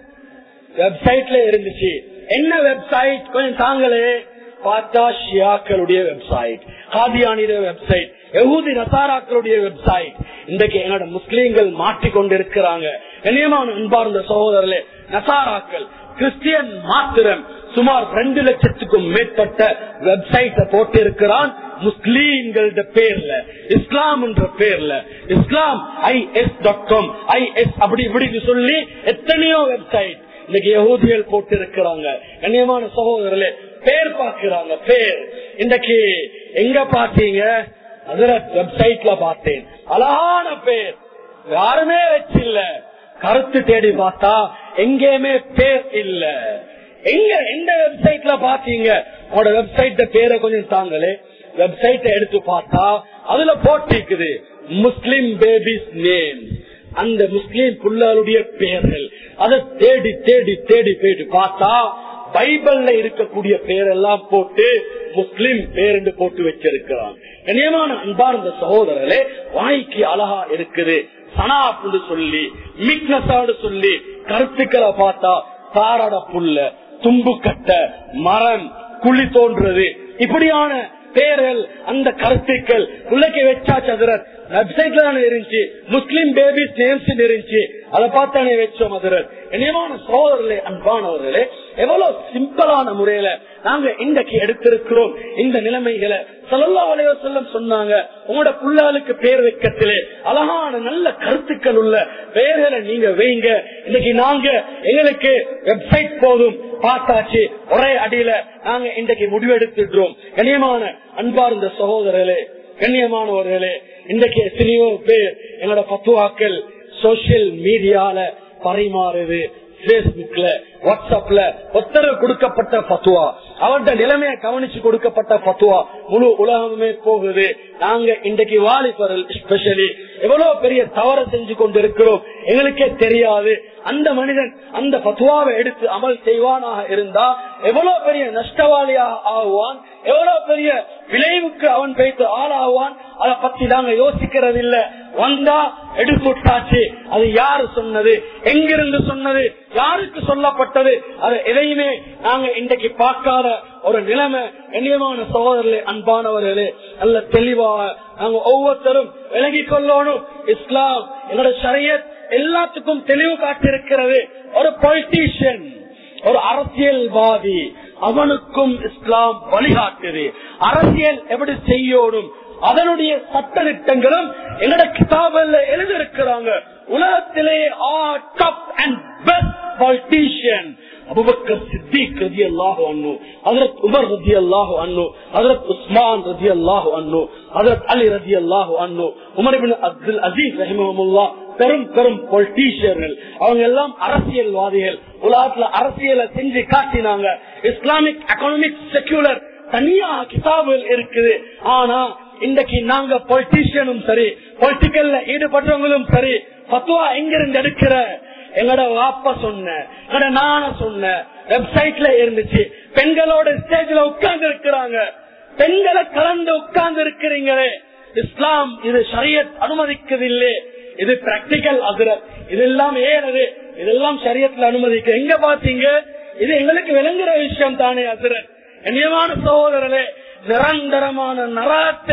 வெப்சைட்ல இருந்துச்சு என்ன வெப்சைட் கொஞ்சம் தாங்களே பார்த்தா ஷியாக்களுடைய வெப்சைட் காதியானிய வெப்சைட் எகூதி நசாராக்களுடைய வெப்சைட் இன்றைக்கு என்னோட முஸ்லீம்கள் மாட்டிக்கொண்டிருக்கிறாங்க கண்ணியமான அன்பார்ந்த சகோதரர்களே நசாராக்கள் கிறிஸ்டியன் மாத்திரம் சுமார் ரெண்டு லட்சத்துக்கும் மேற்பட்ட வெப்சைட்டை போட்டு இருக்கிறான் முஸ்லீம்கள பேர்ல இஸ்லாம் என்ற பேர்ல இஸ்லாம் I S dot com I S அப்படி இப்படின்னு சொல்லி எத்தனையோ வெப்சைட் இன்னைக்கு யகூதிகள் போட்டு இருக்கிறாங்க கண்ணியமான சகோதரர்களே பேர் பாக்குறாங்க பேர் இன்னைக்கு எங்க பாத்தீங்க அதுல வெப்சைட்ல பார்த்தேன் அழகான பேர் யாருமே வச்சில்ல கருத்து தேடி பார்த்தா எங்கேயுமே பேர் இல்ல எங்க எந்த வெப்சைட்ல பாத்தீங்க உங்களோட வெப்சைட் பேரை கொஞ்சம் தாங்களே வெப்சைட்டை எடுத்து பார்த்தா அதுல போட்டிருக்குது முஸ்லிம் பேபிஸ் நேம் அந்த முஸ்லீம் புள்ளாருடைய பெயர்கள் அதை தேடி தேடி தேடி போயிட்டு பார்த்தா பைபிள்ல இருக்கக்கூடிய பேரெல்லாம் போட்டு முஸ்லிம் பேருந்து போட்டு வச்சிருக்கிறான் கண்ணியமான அன்பார்ந்த சகோதரர்களே வாய்க்கு அழகா இருக்குது சனாப்புன்னு சொல்லி மிக்னஸாடு சொல்லி கருத்துக்களை பார்த்தா தாரட புல்ல தும்பு கட்ட மரம் குழி தோன்றது இப்படியான பேர்கள் அந்த கருத்துக்கள் உள்ளக்கே வச்சா சதுரத் வெப்சைட்ல தானே இருந்துச்சு முஸ்லிம் பேபிஸ் நேம்ஸ் இருந்துச்சு அதை பார்த்தானே வச்சோம் மதுரர் இனியமான சோதரர்களே அன்பானவர்களே எவ்வளவு சிம்பிளான முறையில நாங்க இன்றைக்கு எடுத்திருக்கிறோம் இந்த நிலைமைகளை சல்லா வலைய செல்லம் சொன்னாங்க உங்களோட புள்ளாளுக்கு பேர் வைக்கத்திலே அழகான நல்ல கருத்துக்கள் உள்ள பெயர்களை நீங்க வைங்க இன்னைக்கு நாங்க எங்களுக்கு வெப்சைட் போதும் பார்த்தாச்சு ஒரே அடியில நாங்க இன்றைக்கு முடிவெடுத்துடுறோம் கண்ணியமான அன்பார்ந்த சகோதரர்களே கண்ணியமானவர்களே இன்றைக்கு எத்தனையோ பேர் எங்களோட பத்துவாக்கள் சோசியல் மீடியால பரிமாறுது பேஸ்புக்ல வாட்ஸ்அப்ல ஒத்தர கொடுக்கப்பட்ட பத்துவா அவர்கிட்ட நிலைமையை கவனிச்சு கொடுக்கப்பட்ட பத்துவா முழு உலகமே போகுது நாங்க இன்றைக்கு வாலிபர்கள் ஸ்பெஷலி எவ்வளவு பெரிய தவற செஞ்சு கொண்டிருக்கிறோம் எங்களுக்கே தெரியாது அந்த மனிதன் அந்த பத்துவாவை எடுத்து அமல் செய்வானாக இருந்தா எவ்வளவு பெரிய நஷ்டவாளியாக ஆகுவான் எவ்வளவு பெரிய விளைவுக்கு அவன் வைத்து ஆளாகுவான் அதை பத்தி நாங்க யோசிக்கிறது இல்ல வந்தா எடுத்து விட்டாச்சு அது யாரு சொன்னது எங்கிருந்து சொன்னது யாருக்கு சொல்லப்பட்டது அது எதையுமே நாங்க இன்றைக்கு பார்க்காத ஒரு நிலைமை கண்ணியமான சகோதரர்களே அன்பானவர்களே நல்ல தெளிவாக நாங்க ஒவ்வொருத்தரும் விலகிக் கொள்ளணும் இஸ்லாம் என்னோட சரியத் எல்லாத்துக்கும் தெளிவு காட்டிருக்கிறது ஒரு பொலிட்டீஷியன் ஒரு அரசியல்வாதி அவனுக்கும் இஸ்லாம் வழிகாட்டுது அரசியல் எப்படி செய்யணும் அதனுடைய சட்ட திட்டங்களும் என்னோட கிதாபில் எழுதியிருக்கிறாங்க உலகத்திலே top and best politician Abu Bakr Siddiq ரதி அல்லாஹு அண்ணு ஹசரத் உமர் ரதி அல்லாஹு அண்ணு ஹசரத் உஸ்மான் ரதி அல்லாஹு அண்ணு ஹசரத் அலி ரதி அல்லாஹு அண்ணு உமர் பின் அப்துல் அசீஸ் ரஹிமமுல்லா பெரும் பெரும் பொலிட்டீஷியர்கள் அவங்க எல்லாம் அரசியல்வாதிகள் உலகத்துல அரசியலை செஞ்சு காட்டினாங்க இஸ்லாமிக் எக்கனாமிக் செக்யூலர் தனியா கிதாபுகள் இருக்குது ஆனா இன்றைக்கு நாங்க பொலிட்டீஷியனும் சரி பொலிட்டிக்கல்ல ஈடுபட்டவங்களும் சரி பத்துவா எங்கிருந்து எடுக்கிற எங்கட வாப்ப சொன்ன எங்கட நான சொன்ன வெப்சைட்ல இருந்துச்சு பெண்களோட ஸ்டேஜ்ல உட்கார்ந்து இருக்கிறாங்க பெண்களை கலந்து உட்கார்ந்து இருக்கிறீங்களே இஸ்லாம் இது ஷரியத் அனுமதிக்கவில்லை இது பிராக்டிக்கல் அசுரத் இதெல்லாம் ஏறது இதெல்லாம் சரியத்துல அனுமதிக்க எங்க பாத்தீங்க இது எங்களுக்கு விளங்குற விஷயம் தானே அசுரத் கண்ணியமான சகோதரர்களே நிரந்தரமான நரகத்தை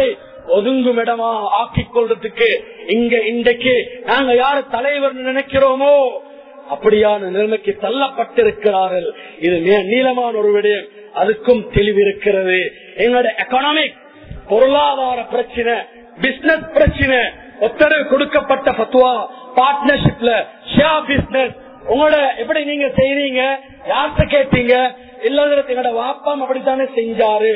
ஒதுங்கும் இடமா ஆக்கிக் கொள்றதுக்கு இங்க இன்றைக்கு நாங்க யாரு தலைவர் நினைக்கிறோமோ அப்படியான நிலைமைக்கு தள்ளப்பட்டிருக்கிறார்கள் இது மிக நீளமான ஒரு விடயம் அதுக்கும் தெளிவு இருக்கிறது எங்களோட எக்கனாமிக் பொருளாதார பிரச்சனை பிசினஸ் பிரச்சனை ஒத்தரவு கொடுக்கப்பட்ட பத்துவா பார்ட்னர்ஷிப்ல ஷேர் பிசினஸ் உங்களோட எப்படி நீங்க செய்றீங்க யார்கிட்ட கேட்டீங்க இல்ல எங்களோட வாப்பம் அப்படித்தானே செஞ்சாரு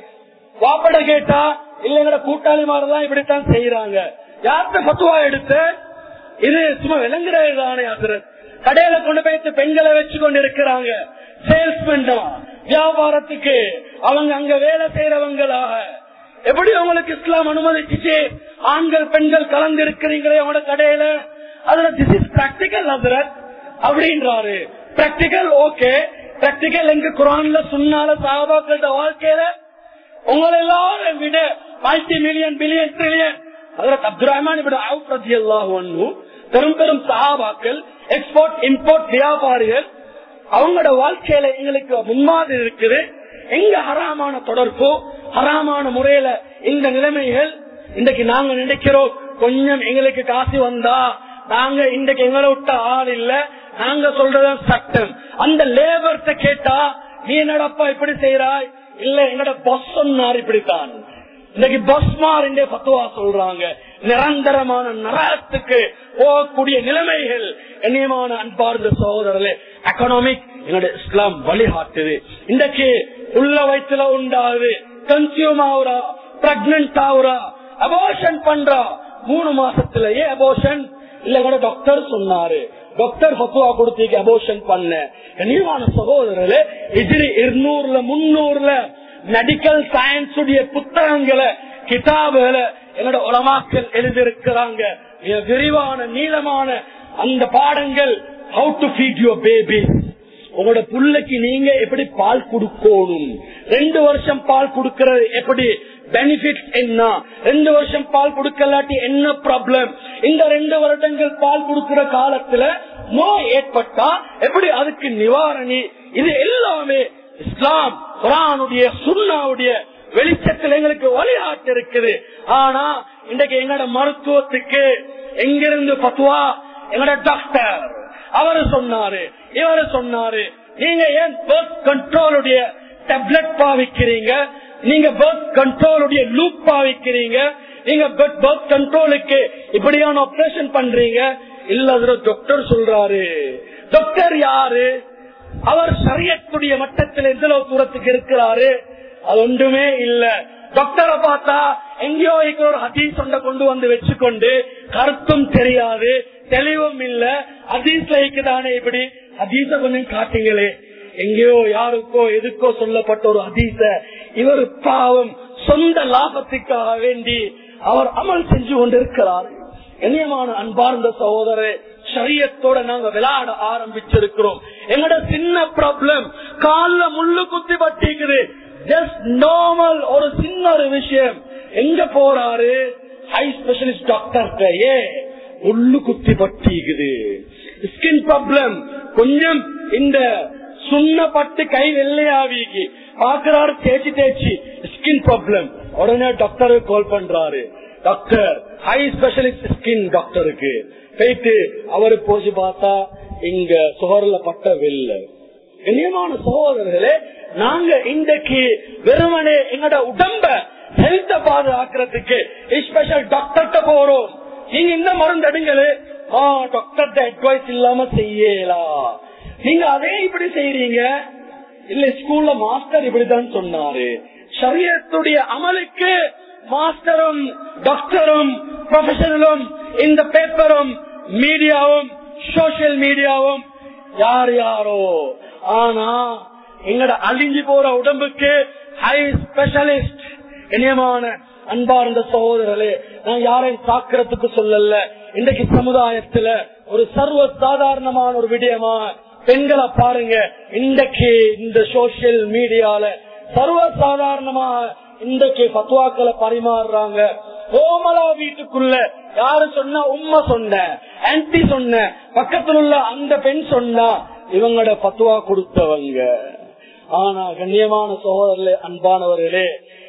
வாப்பட கேட்டா இல்ல எங்களோட கூட்டாளி மாதிரிதான் இப்படித்தான் செய்யறாங்க யார்கிட்ட பத்துவா எடுத்து இது சும்மா விளங்குறது தானே அசுரத் கடையில கொண்டு போயிட்டு பெண்களை வச்சு கொண்டு இருக்கிறாங்க சேல்ஸ்மென் வியாபாரத்துக்கு அவங்க அங்க வேலை செய்யறவங்களாக எப்படி உங்களுக்கு இஸ்லாம் அனுமதிச்சு ஆண்கள் பெண்கள் கலந்து இருக்கிறீங்களே அவங்களோட கடையில அதுல திஸ் இஸ் பிராக்டிக்கல் அசுரத் அப்படின்றாரு பிராக்டிக்கல் ஓகே பிராக்டிக்கல் எங்க குரான்ல சுண்ணால சாபாக்கள வாழ்க்கையில உங்களை எல்லாரும் விட மல்டி மில்லியன் பில்லியன் ட்ரில்லியன் அதற்கு அப்துல் ரஹ்மான் இப்படி அவுப் ரதி அல்லாஹ் பெரும் பெரும் சஹாபாக்கள் எக்ஸ்போர்ட் இம்போர்ட் வியாபாரிகள் அவங்களோட வாழ்க்கையில எங்களுக்கு முன்மாதிரி இருக்குது எங்க ஹராமான தொடர்பு ஹராமான முறையில இந்த நிலைமைகள் இன்றைக்கு நாங்க நினைக்கிறோம் கொஞ்சம் எங்களுக்கு காசு வந்தா நாங்க இன்றைக்கு எங்களை விட்ட ஆள் இல்ல நாங்க சொல்றது சட்டம் அந்த லேபர்ட்ட கேட்டா நீ நடப்பா இப்படி செய்யறாய் இல்ல எங்கட பஸ் சொன்னார் இப்படித்தான் இன்னைக்கு பஸ்மார் என்றே பத்துவா சொல்றாங்க நிரந்தரமான நரகத்துக்கு போகக்கூடிய நிலைமைகள் கண்ணியமான அன்பார்ந்த சகோதரர்களே எக்கனாமிக் எங்களுடைய இஸ்லாம் வழிகாட்டுது இன்றைக்கு உள்ள வயிற்றுல உண்டாகுது கன்சியூம் ஆகுறா பிரெக்னன்ட் ஆகுறா அபோஷன் பண்றா மூணு மாசத்திலேயே அபோஷன் இல்ல கூட டாக்டர் சொன்னாரு டாக்டர் பத்துவா கொடுத்தீங்க அபோஷன் பண்ண கண்ணியமான சகோதரர்களே எதிரி இருநூறுல முன்னூறுல மெடிக்கல் சயின்ஸ் உடைய புத்தகங்களை கிதாபுகளை என்னோட உலமாக்கள் எழுதியிருக்கிறாங்க மிக விரிவான நீளமான அந்த பாடங்கள் how to feed your baby உங்களோட புள்ளைக்கு நீங்க எப்படி பால் கொடுக்கணும் ரெண்டு வருஷம் பால் கொடுக்கறது எப்படி பெனிஃபிட் என்ன ரெண்டு வருஷம் பால் கொடுக்கலாட்டி என்ன ப்ராப்ளம் இந்த ரெண்டு வருடங்கள் பால் கொடுக்கிற காலத்துல நோய் ஏற்பட்டா எப்படி அதுக்கு நிவாரணி இது எல்லாமே இஸ்லாம் குரானுடைய சுண்ணாவுடைய வெளிச்சத்தில் எங்களுக்கு வழிகாட்டு இருக்குது ஆனா இன்றைக்கு எங்களோட மருத்துவத்துக்கு எங்கிருந்து பத்துவா எங்களோட டாக்டர் அவரு சொன்னாரு இவரு சொன்னாரு நீங்க ஏன் பர்த் கண்ட்ரோலுடைய டேப்லெட் பாவிக்கிறீங்க நீங்க பர்த் கண்ட்ரோலுடைய லூப் பாவிக்கிறீங்க நீங்க பர்த் கண்ட்ரோலுக்கு இப்படியான ஆபரேஷன் பண்றீங்க இல்ல டாக்டர் சொல்றாரு டாக்டர் யாரு அவர் சரியத்துடைய மட்டத்தில் எந்த தூரத்துக்கு இருக்கிறாரு அது ஒன்றுமே இல்ல டாக்டரை பார்த்தா எங்கேயோ இருக்கிற ஒரு ஹதீஸ் ஒன்றை கொண்டு வந்து வச்சுக்கொண்டு கருத்தும் தெரியாது தெளிவும் இல்ல ஹதீஸ்ல தானே இப்படி ஹதீஸ கொஞ்சம் காட்டுங்களே எங்கேயோ யாருக்கோ எதுக்கோ சொல்லப்பட்ட ஒரு ஹதீஸ இவர் பாவம் சொந்த லாபத்துக்காக வேண்டி அவர் அமல் செஞ்சு கொண்டிருக்கிறார் கண்ணியமான அன்பார்ந்த சகோதரர் சரியத்தோட நாங்க விளையாட ஆரம்பிச்சிருக்கிறோம் எங்கட சின்ன ப்ராப்ளம் கால்ல முள்ளு குத்தி பட்டிக்குது ஜஸ்ட் நார்மல் ஒரு சின்ன ஒரு விஷயம் எங்க போறாரு ஹை ஸ்பெஷலிஸ்ட் டாக்டர் ஏ முள்ளு குத்தி பட்டிக்குது ஸ்கின் ப்ராப்ளம் கொஞ்சம் இந்த சுண்ணப்பட்டு கை வெள்ளையாவிக்கு பாக்குறாரு தேய்ச்சி தேய்ச்சி ஸ்கின் ப்ராப்ளம் உடனே டாக்டருக்கு கால் பண்றாரு டாக்டர் ஹை ஸ்பெஷலிஸ்ட் ஸ்கின் டாக்டருக்கு போயிட்டு அவரு போச்சு பார்த்தா இங்க சுகர்ல பட்ட வெள்ள கண்ணியமான சகோதரர்களே நாங்க இன்றைக்கு வெறுமனே எங்கட உடம்ப ஹெல்த்த பாதுகாக்கிறதுக்கு ஸ்பெஷல் டாக்டர்கிட்ட போறோம் நீங்க இந்த மருந்து எடுங்களே டாக்டர் அட்வைஸ் இல்லாம செய்யலாம் நீங்க அதே இப்படி செய்யறீங்க இல்ல ஸ்கூல்ல மாஸ்டர் இப்படிதான் சொன்னாரு சரியத்துடைய அமலுக்கு மாஸ்டரும் டாக்டரும் ப்ரொஃபஷனலும் இந்த பேப்பரும் மீடியாவும் சோசியல் மீடியாவும் யார் யாரோ ஆனா எங்கட அழிஞ்சு போற உடம்புக்கு ஹை ஸ்பெஷலிஸ்ட் இனியமான அன்பார்ந்த சகோதரர்களே நான் யாரையும் தாக்குறதுக்கு சொல்லல இன்றைக்கு சமுதாயத்துல ஒரு சர்வ சாதாரணமான ஒரு விடயமா பெண்களை பாருங்க இன்றைக்கு இந்த சோசியல் மீடியால சர்வ சாதாரணமா இன்றைக்கு பத்துவாக்களை பரிமாறுறாங்க கோமலா வீட்டுக்குள்ள யாரு சொன்ன உண்மை சொன்ன ஆன்டி சொன்ன பக்கத்தில் உள்ள அந்த பெண் சொன்னா இவங்களோட பத்துவா கொடுத்தவங்க ஆனா கண்ணியமான சகோதரர்களே அன்பானவர்களே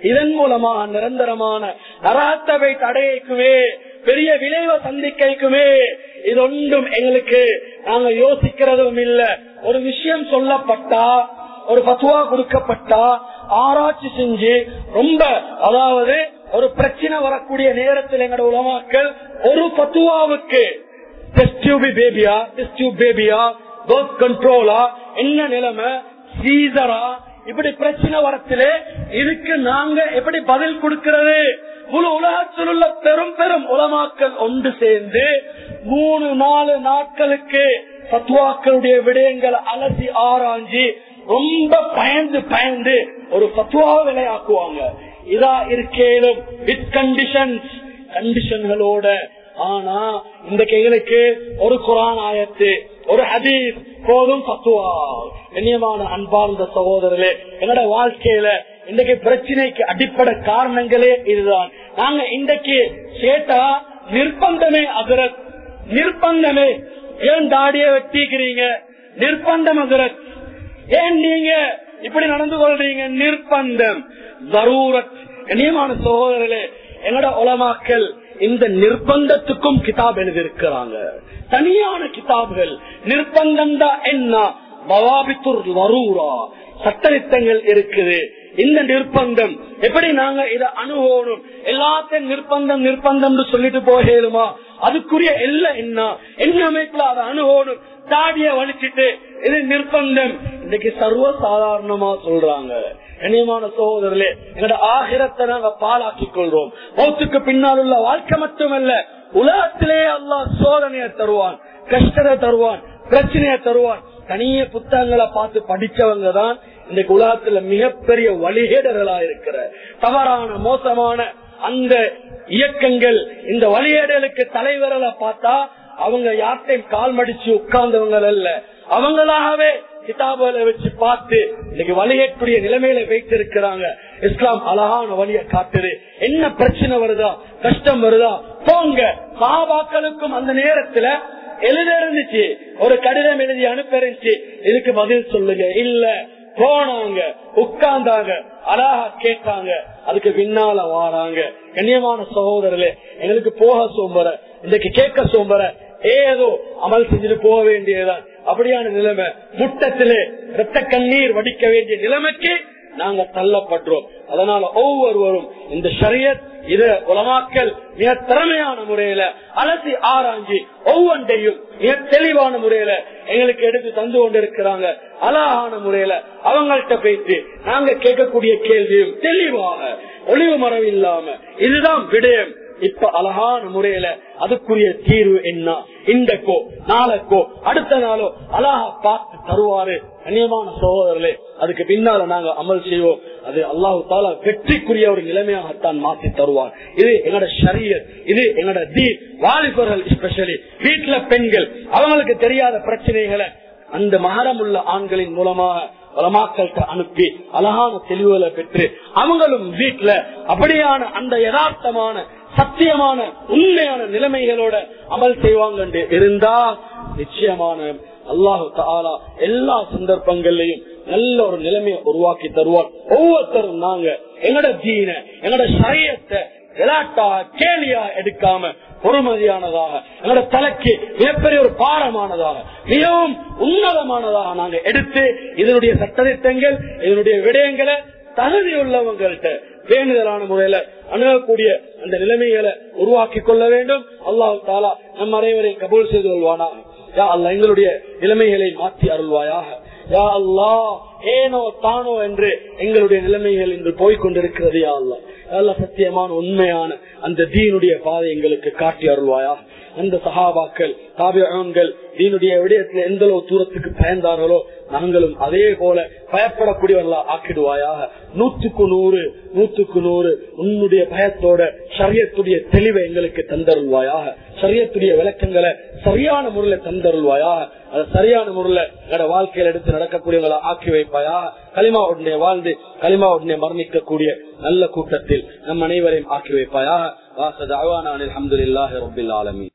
இதன் மூலமாக நிரந்தரமான நரகத்தவை தடையைக்குமே பெரிய விளைவை சந்திக்கைக்குமே இது ஒன்றும் எங்களுக்கு நாங்க யோசிக்கிறதும் இல்ல ஒரு விஷயம் சொல்லப்பட்டா ஒரு பத்துவா கொடுக்கப்பட்டா ஆராய்ச்சி செஞ்சு ரொம்ப அதாவது ஒரு பிரச்சனை வரக்கூடிய நேரத்தில் எங்களோட உலமாக்கள் ஒரு பத்துவாவுக்கு டெஸ்ட் டியூபி பேபியா டெஸ்ட் டியூப் பேபியா பர்த் கண்ட்ரோலா என்ன நிலைமை சீசரா இப்படி பிரச்சனை வரத்திலே இதுக்கு நாங்க எப்படி பதில் கொடுக்கிறது முழு உலகத்தில் உள்ள பெரும் பெரும் உலமாக்கள் ஒன்று சேர்ந்து மூணு நாலு நாட்களுக்கு பத்துவாக்களுடைய விடயங்களை அலசி ஆராய்ஞ்சி ரொம்ப பயந்து பயந்து ஒரு பத்துவா விலையாக்குவாங்க இதா இருக்கேனும் வித் கண்டிஷன்ஸ் கண்டிஷன்களோட ஆனா இந்த கைகளுக்கு ஒரு குரான் ஆயத்து ஒரு ஹதீஸ் போதும் பத்துவா கண்ணியமான அன்பார்ந்த சகோதரர்களே என்னோட வாழ்க்கையில இன்றைக்கு பிரச்சனைக்கு அடிப்படை காரணங்களே இதுதான் நாங்க இன்றைக்கு கேட்டா நிர்பந்தமே அகரத் நிர்பந்தமே ஏன் தாடிய வெட்டிக்கிறீங்க நிர்பந்தம் அகரத் ஏன் நீங்க இப்படி நடந்து கொள்றீங்க நிர்பந்தம் ஜரூரத் கண்ணியமான சகோதரர்களே என்னோட உலமாக்கள் இந்த நிர்பந்தத்துக்கும் கிதாப் எழுதியிருக்கிறாங்க தனியான கிதாபுகள் நிர்பந்தம் தான் என்ன மவாபித்துர் வரூரா சட்டத்திட்டங்கள் இருக்குது இந்த நிர்பந்தம் எப்படி நாங்க இதை அணுகணும் எல்லாத்தையும் நிர்பந்தம் நிர்பந்தம் சொல்லிட்டு போகலுமா அதுக்குரிய எல்லாம் என்ன என்ன அமைப்புல அதை அணுகணும் தாடிய வலிச்சிட்டு இது நிர்பந்தம் இன்னைக்கு சர்வ சாதாரணமா சொல்றாங்க கண்ணியமான சகோதரர்களே எங்களோட ஆகிரத்தை நாங்க பாலாக்கி கொள்றோம் மௌத்துக்கு பின்னால் உள்ள வாழ்க்கை மட்டுமல்ல உலகத்திலே அல்லாஹ் சோதனையை தருவான் கஷ்டத்தை தருவான் பிரச்சனையை தருவான் தனிய புத்தகங்களை பார்த்து படிச்சவங்க தான் இன்னைக்கு உலகத்துல மிகப்பெரிய வழிகேடர்களா இருக்கிற தவறான மோசமான அந்த இயக்கங்கள் இந்த வழிகேடலுக்கு தலைவர்களை பார்த்தா அவங்க யார்ட்டையும் கால் மடிச்சு உட்கார்ந்தவங்க அல்ல அவங்களாகவே கிதாபுகளை வச்சு பார்த்து இன்னைக்கு வழியக்கூடிய நிலைமையில வைத்திருக்கிறாங்க இஸ்லாம் அழகான வழிய காட்டுது என்ன பிரச்சனை வருதா கஷ்டம் வருதா போங்க சாபாக்களுக்கும் அந்த நேரத்துல எழுத இருந்துச்சு ஒரு கடிதம் எழுதி அனுப்ப இருந்துச்சு இதுக்கு பதில் சொல்லுங்க இல்ல போனாங்க உட்கார்ந்தாங்க அழகா கேட்டாங்க அதுக்கு பின்னால வாராங்க கண்ணியமான சகோதரர்களே எங்களுக்கு போக சோம்பர இன்னைக்கு கேட்க சோம்பர ஏதோ அமல் செஞ்சுட்டு போக வேண்டியதுதான் அப்படியான நிலைமை முட்டத்திலே ரத்த கண்ணீர் வடிக்க வேண்டிய நிலைமைக்கு நாங்க தள்ளப்படுறோம் அதனால ஒவ்வொருவரும் இந்த ஷரியத் இது உலமாக்கல் மிக திறமையான முறையில அலசி ஆராய்ஞ்சி ஒவ்வொன்றையும் மிக தெளிவான முறையில எங்களுக்கு எடுத்து தந்து கொண்டிருக்கிறாங்க அழகான முறையில அவங்கள்ட்ட பேசி நாங்க கேட்கக்கூடிய கேள்வியும் தெளிவாக ஒளிவு மறைவு இல்லாம இதுதான் விடயம் இப்ப அழகான முறையில அதுக்குரிய தீர்வு என்ன இன்றைக்கோ நாளைக்கோ அடுத்த நாளோ அழகா பார்த்து தருவாரு கண்ணியமான சகோதரர்களே அதுக்கு பின்னால நாங்க அமல் செய்வோம் அது அல்லாஹு தாலா வெற்றிக்குரிய ஒரு நிலைமையாகத்தான் மாற்றி தருவார் இது எங்களோட ஷரியர் இது எங்களோட தீ வாலிபர்கள் ஸ்பெஷலி வீட்டுல பெண்கள் அவங்களுக்கு தெரியாத பிரச்சனைகளை அந்த மகரம் உள்ள ஆண்களின் மூலமாக வளமாக்கள்கிட்ட அனுப்பி அழகான தெளிவுகளை பெற்று அவங்களும் வீட்டுல அப்படியான அந்த யதார்த்தமான சத்தியமான உண்மையான நிலைமைகளோட அமல் செய்வாங்க இருந்தா நிச்சயமான அல்லாஹு தாலா எல்லா சந்தர்ப்பங்கள்லயும் நல்ல ஒரு நிலைமையை உருவாக்கி தருவார் ஒவ்வொருத்தரும் நாங்க எங்கட தீன எங்கட சரியத்தை விளையாட்டா கேலியா எடுக்காம பொறுமதியானதாக எங்களோட தலைக்கு மிகப்பெரிய ஒரு பாரமானதாக மிகவும் உன்னதமானதாக நாங்க எடுத்து இதனுடைய சட்டத்திட்டங்கள் இதனுடைய விடயங்களை தகுதி உள்ளவங்கள்ட்ட பேணுதலான முறையில அணுகக்கூடிய அந்த நிலைமைகளை உருவாக்கி கொள்ள வேண்டும் அல்லாஹு தாலா நம் அனைவரையும் கபூல் செய்து கொள்வானா யா அல்ல எங்களுடைய நிலைமைகளை மாற்றி அருள்வாயாக யா அல்லா ஏனோ தானோ என்று எங்களுடைய நிலைமைகள் இன்று போய்கொண்டிருக்கிறது யா அல்லா அல்ல சத்தியமான உண்மையான அந்த தீனுடைய பாதை எங்களுக்கு காட்டி அருள்வாயா அந்த சகாபாக்கள் தாபியங்கள் தீனுடைய விடயத்தில் எந்த அளவு தூரத்துக்கு பயந்தார்களோ நாங்களும் அதே போல பயப்படக்கூடியவர்களா ஆக்கிடுவாயாக நூற்றுக்கு நூறு நூற்றுக்கு நூறு உன்னுடைய பயத்தோட சரியத்துடைய தெளிவை எங்களுக்கு தந்தருள்வாயாக சரியத்துடைய விளக்கங்களை சரியான முறையில தந்தருள்வாயாக அதை சரியான முறையில எங்களோட வாழ்க்கையில எடுத்து நடக்கக்கூடியவங்களா ஆக்கி வைப்பாயா களிமா உடனே வாழ்ந்து களிமா உடனே மரணிக்கக்கூடிய நல்ல கூட்டத்தில் நம் அனைவரையும் ஆக்கி வைப்பாயா வாசதாவான அலமதுல்லாஹி ரபில் ஆலமி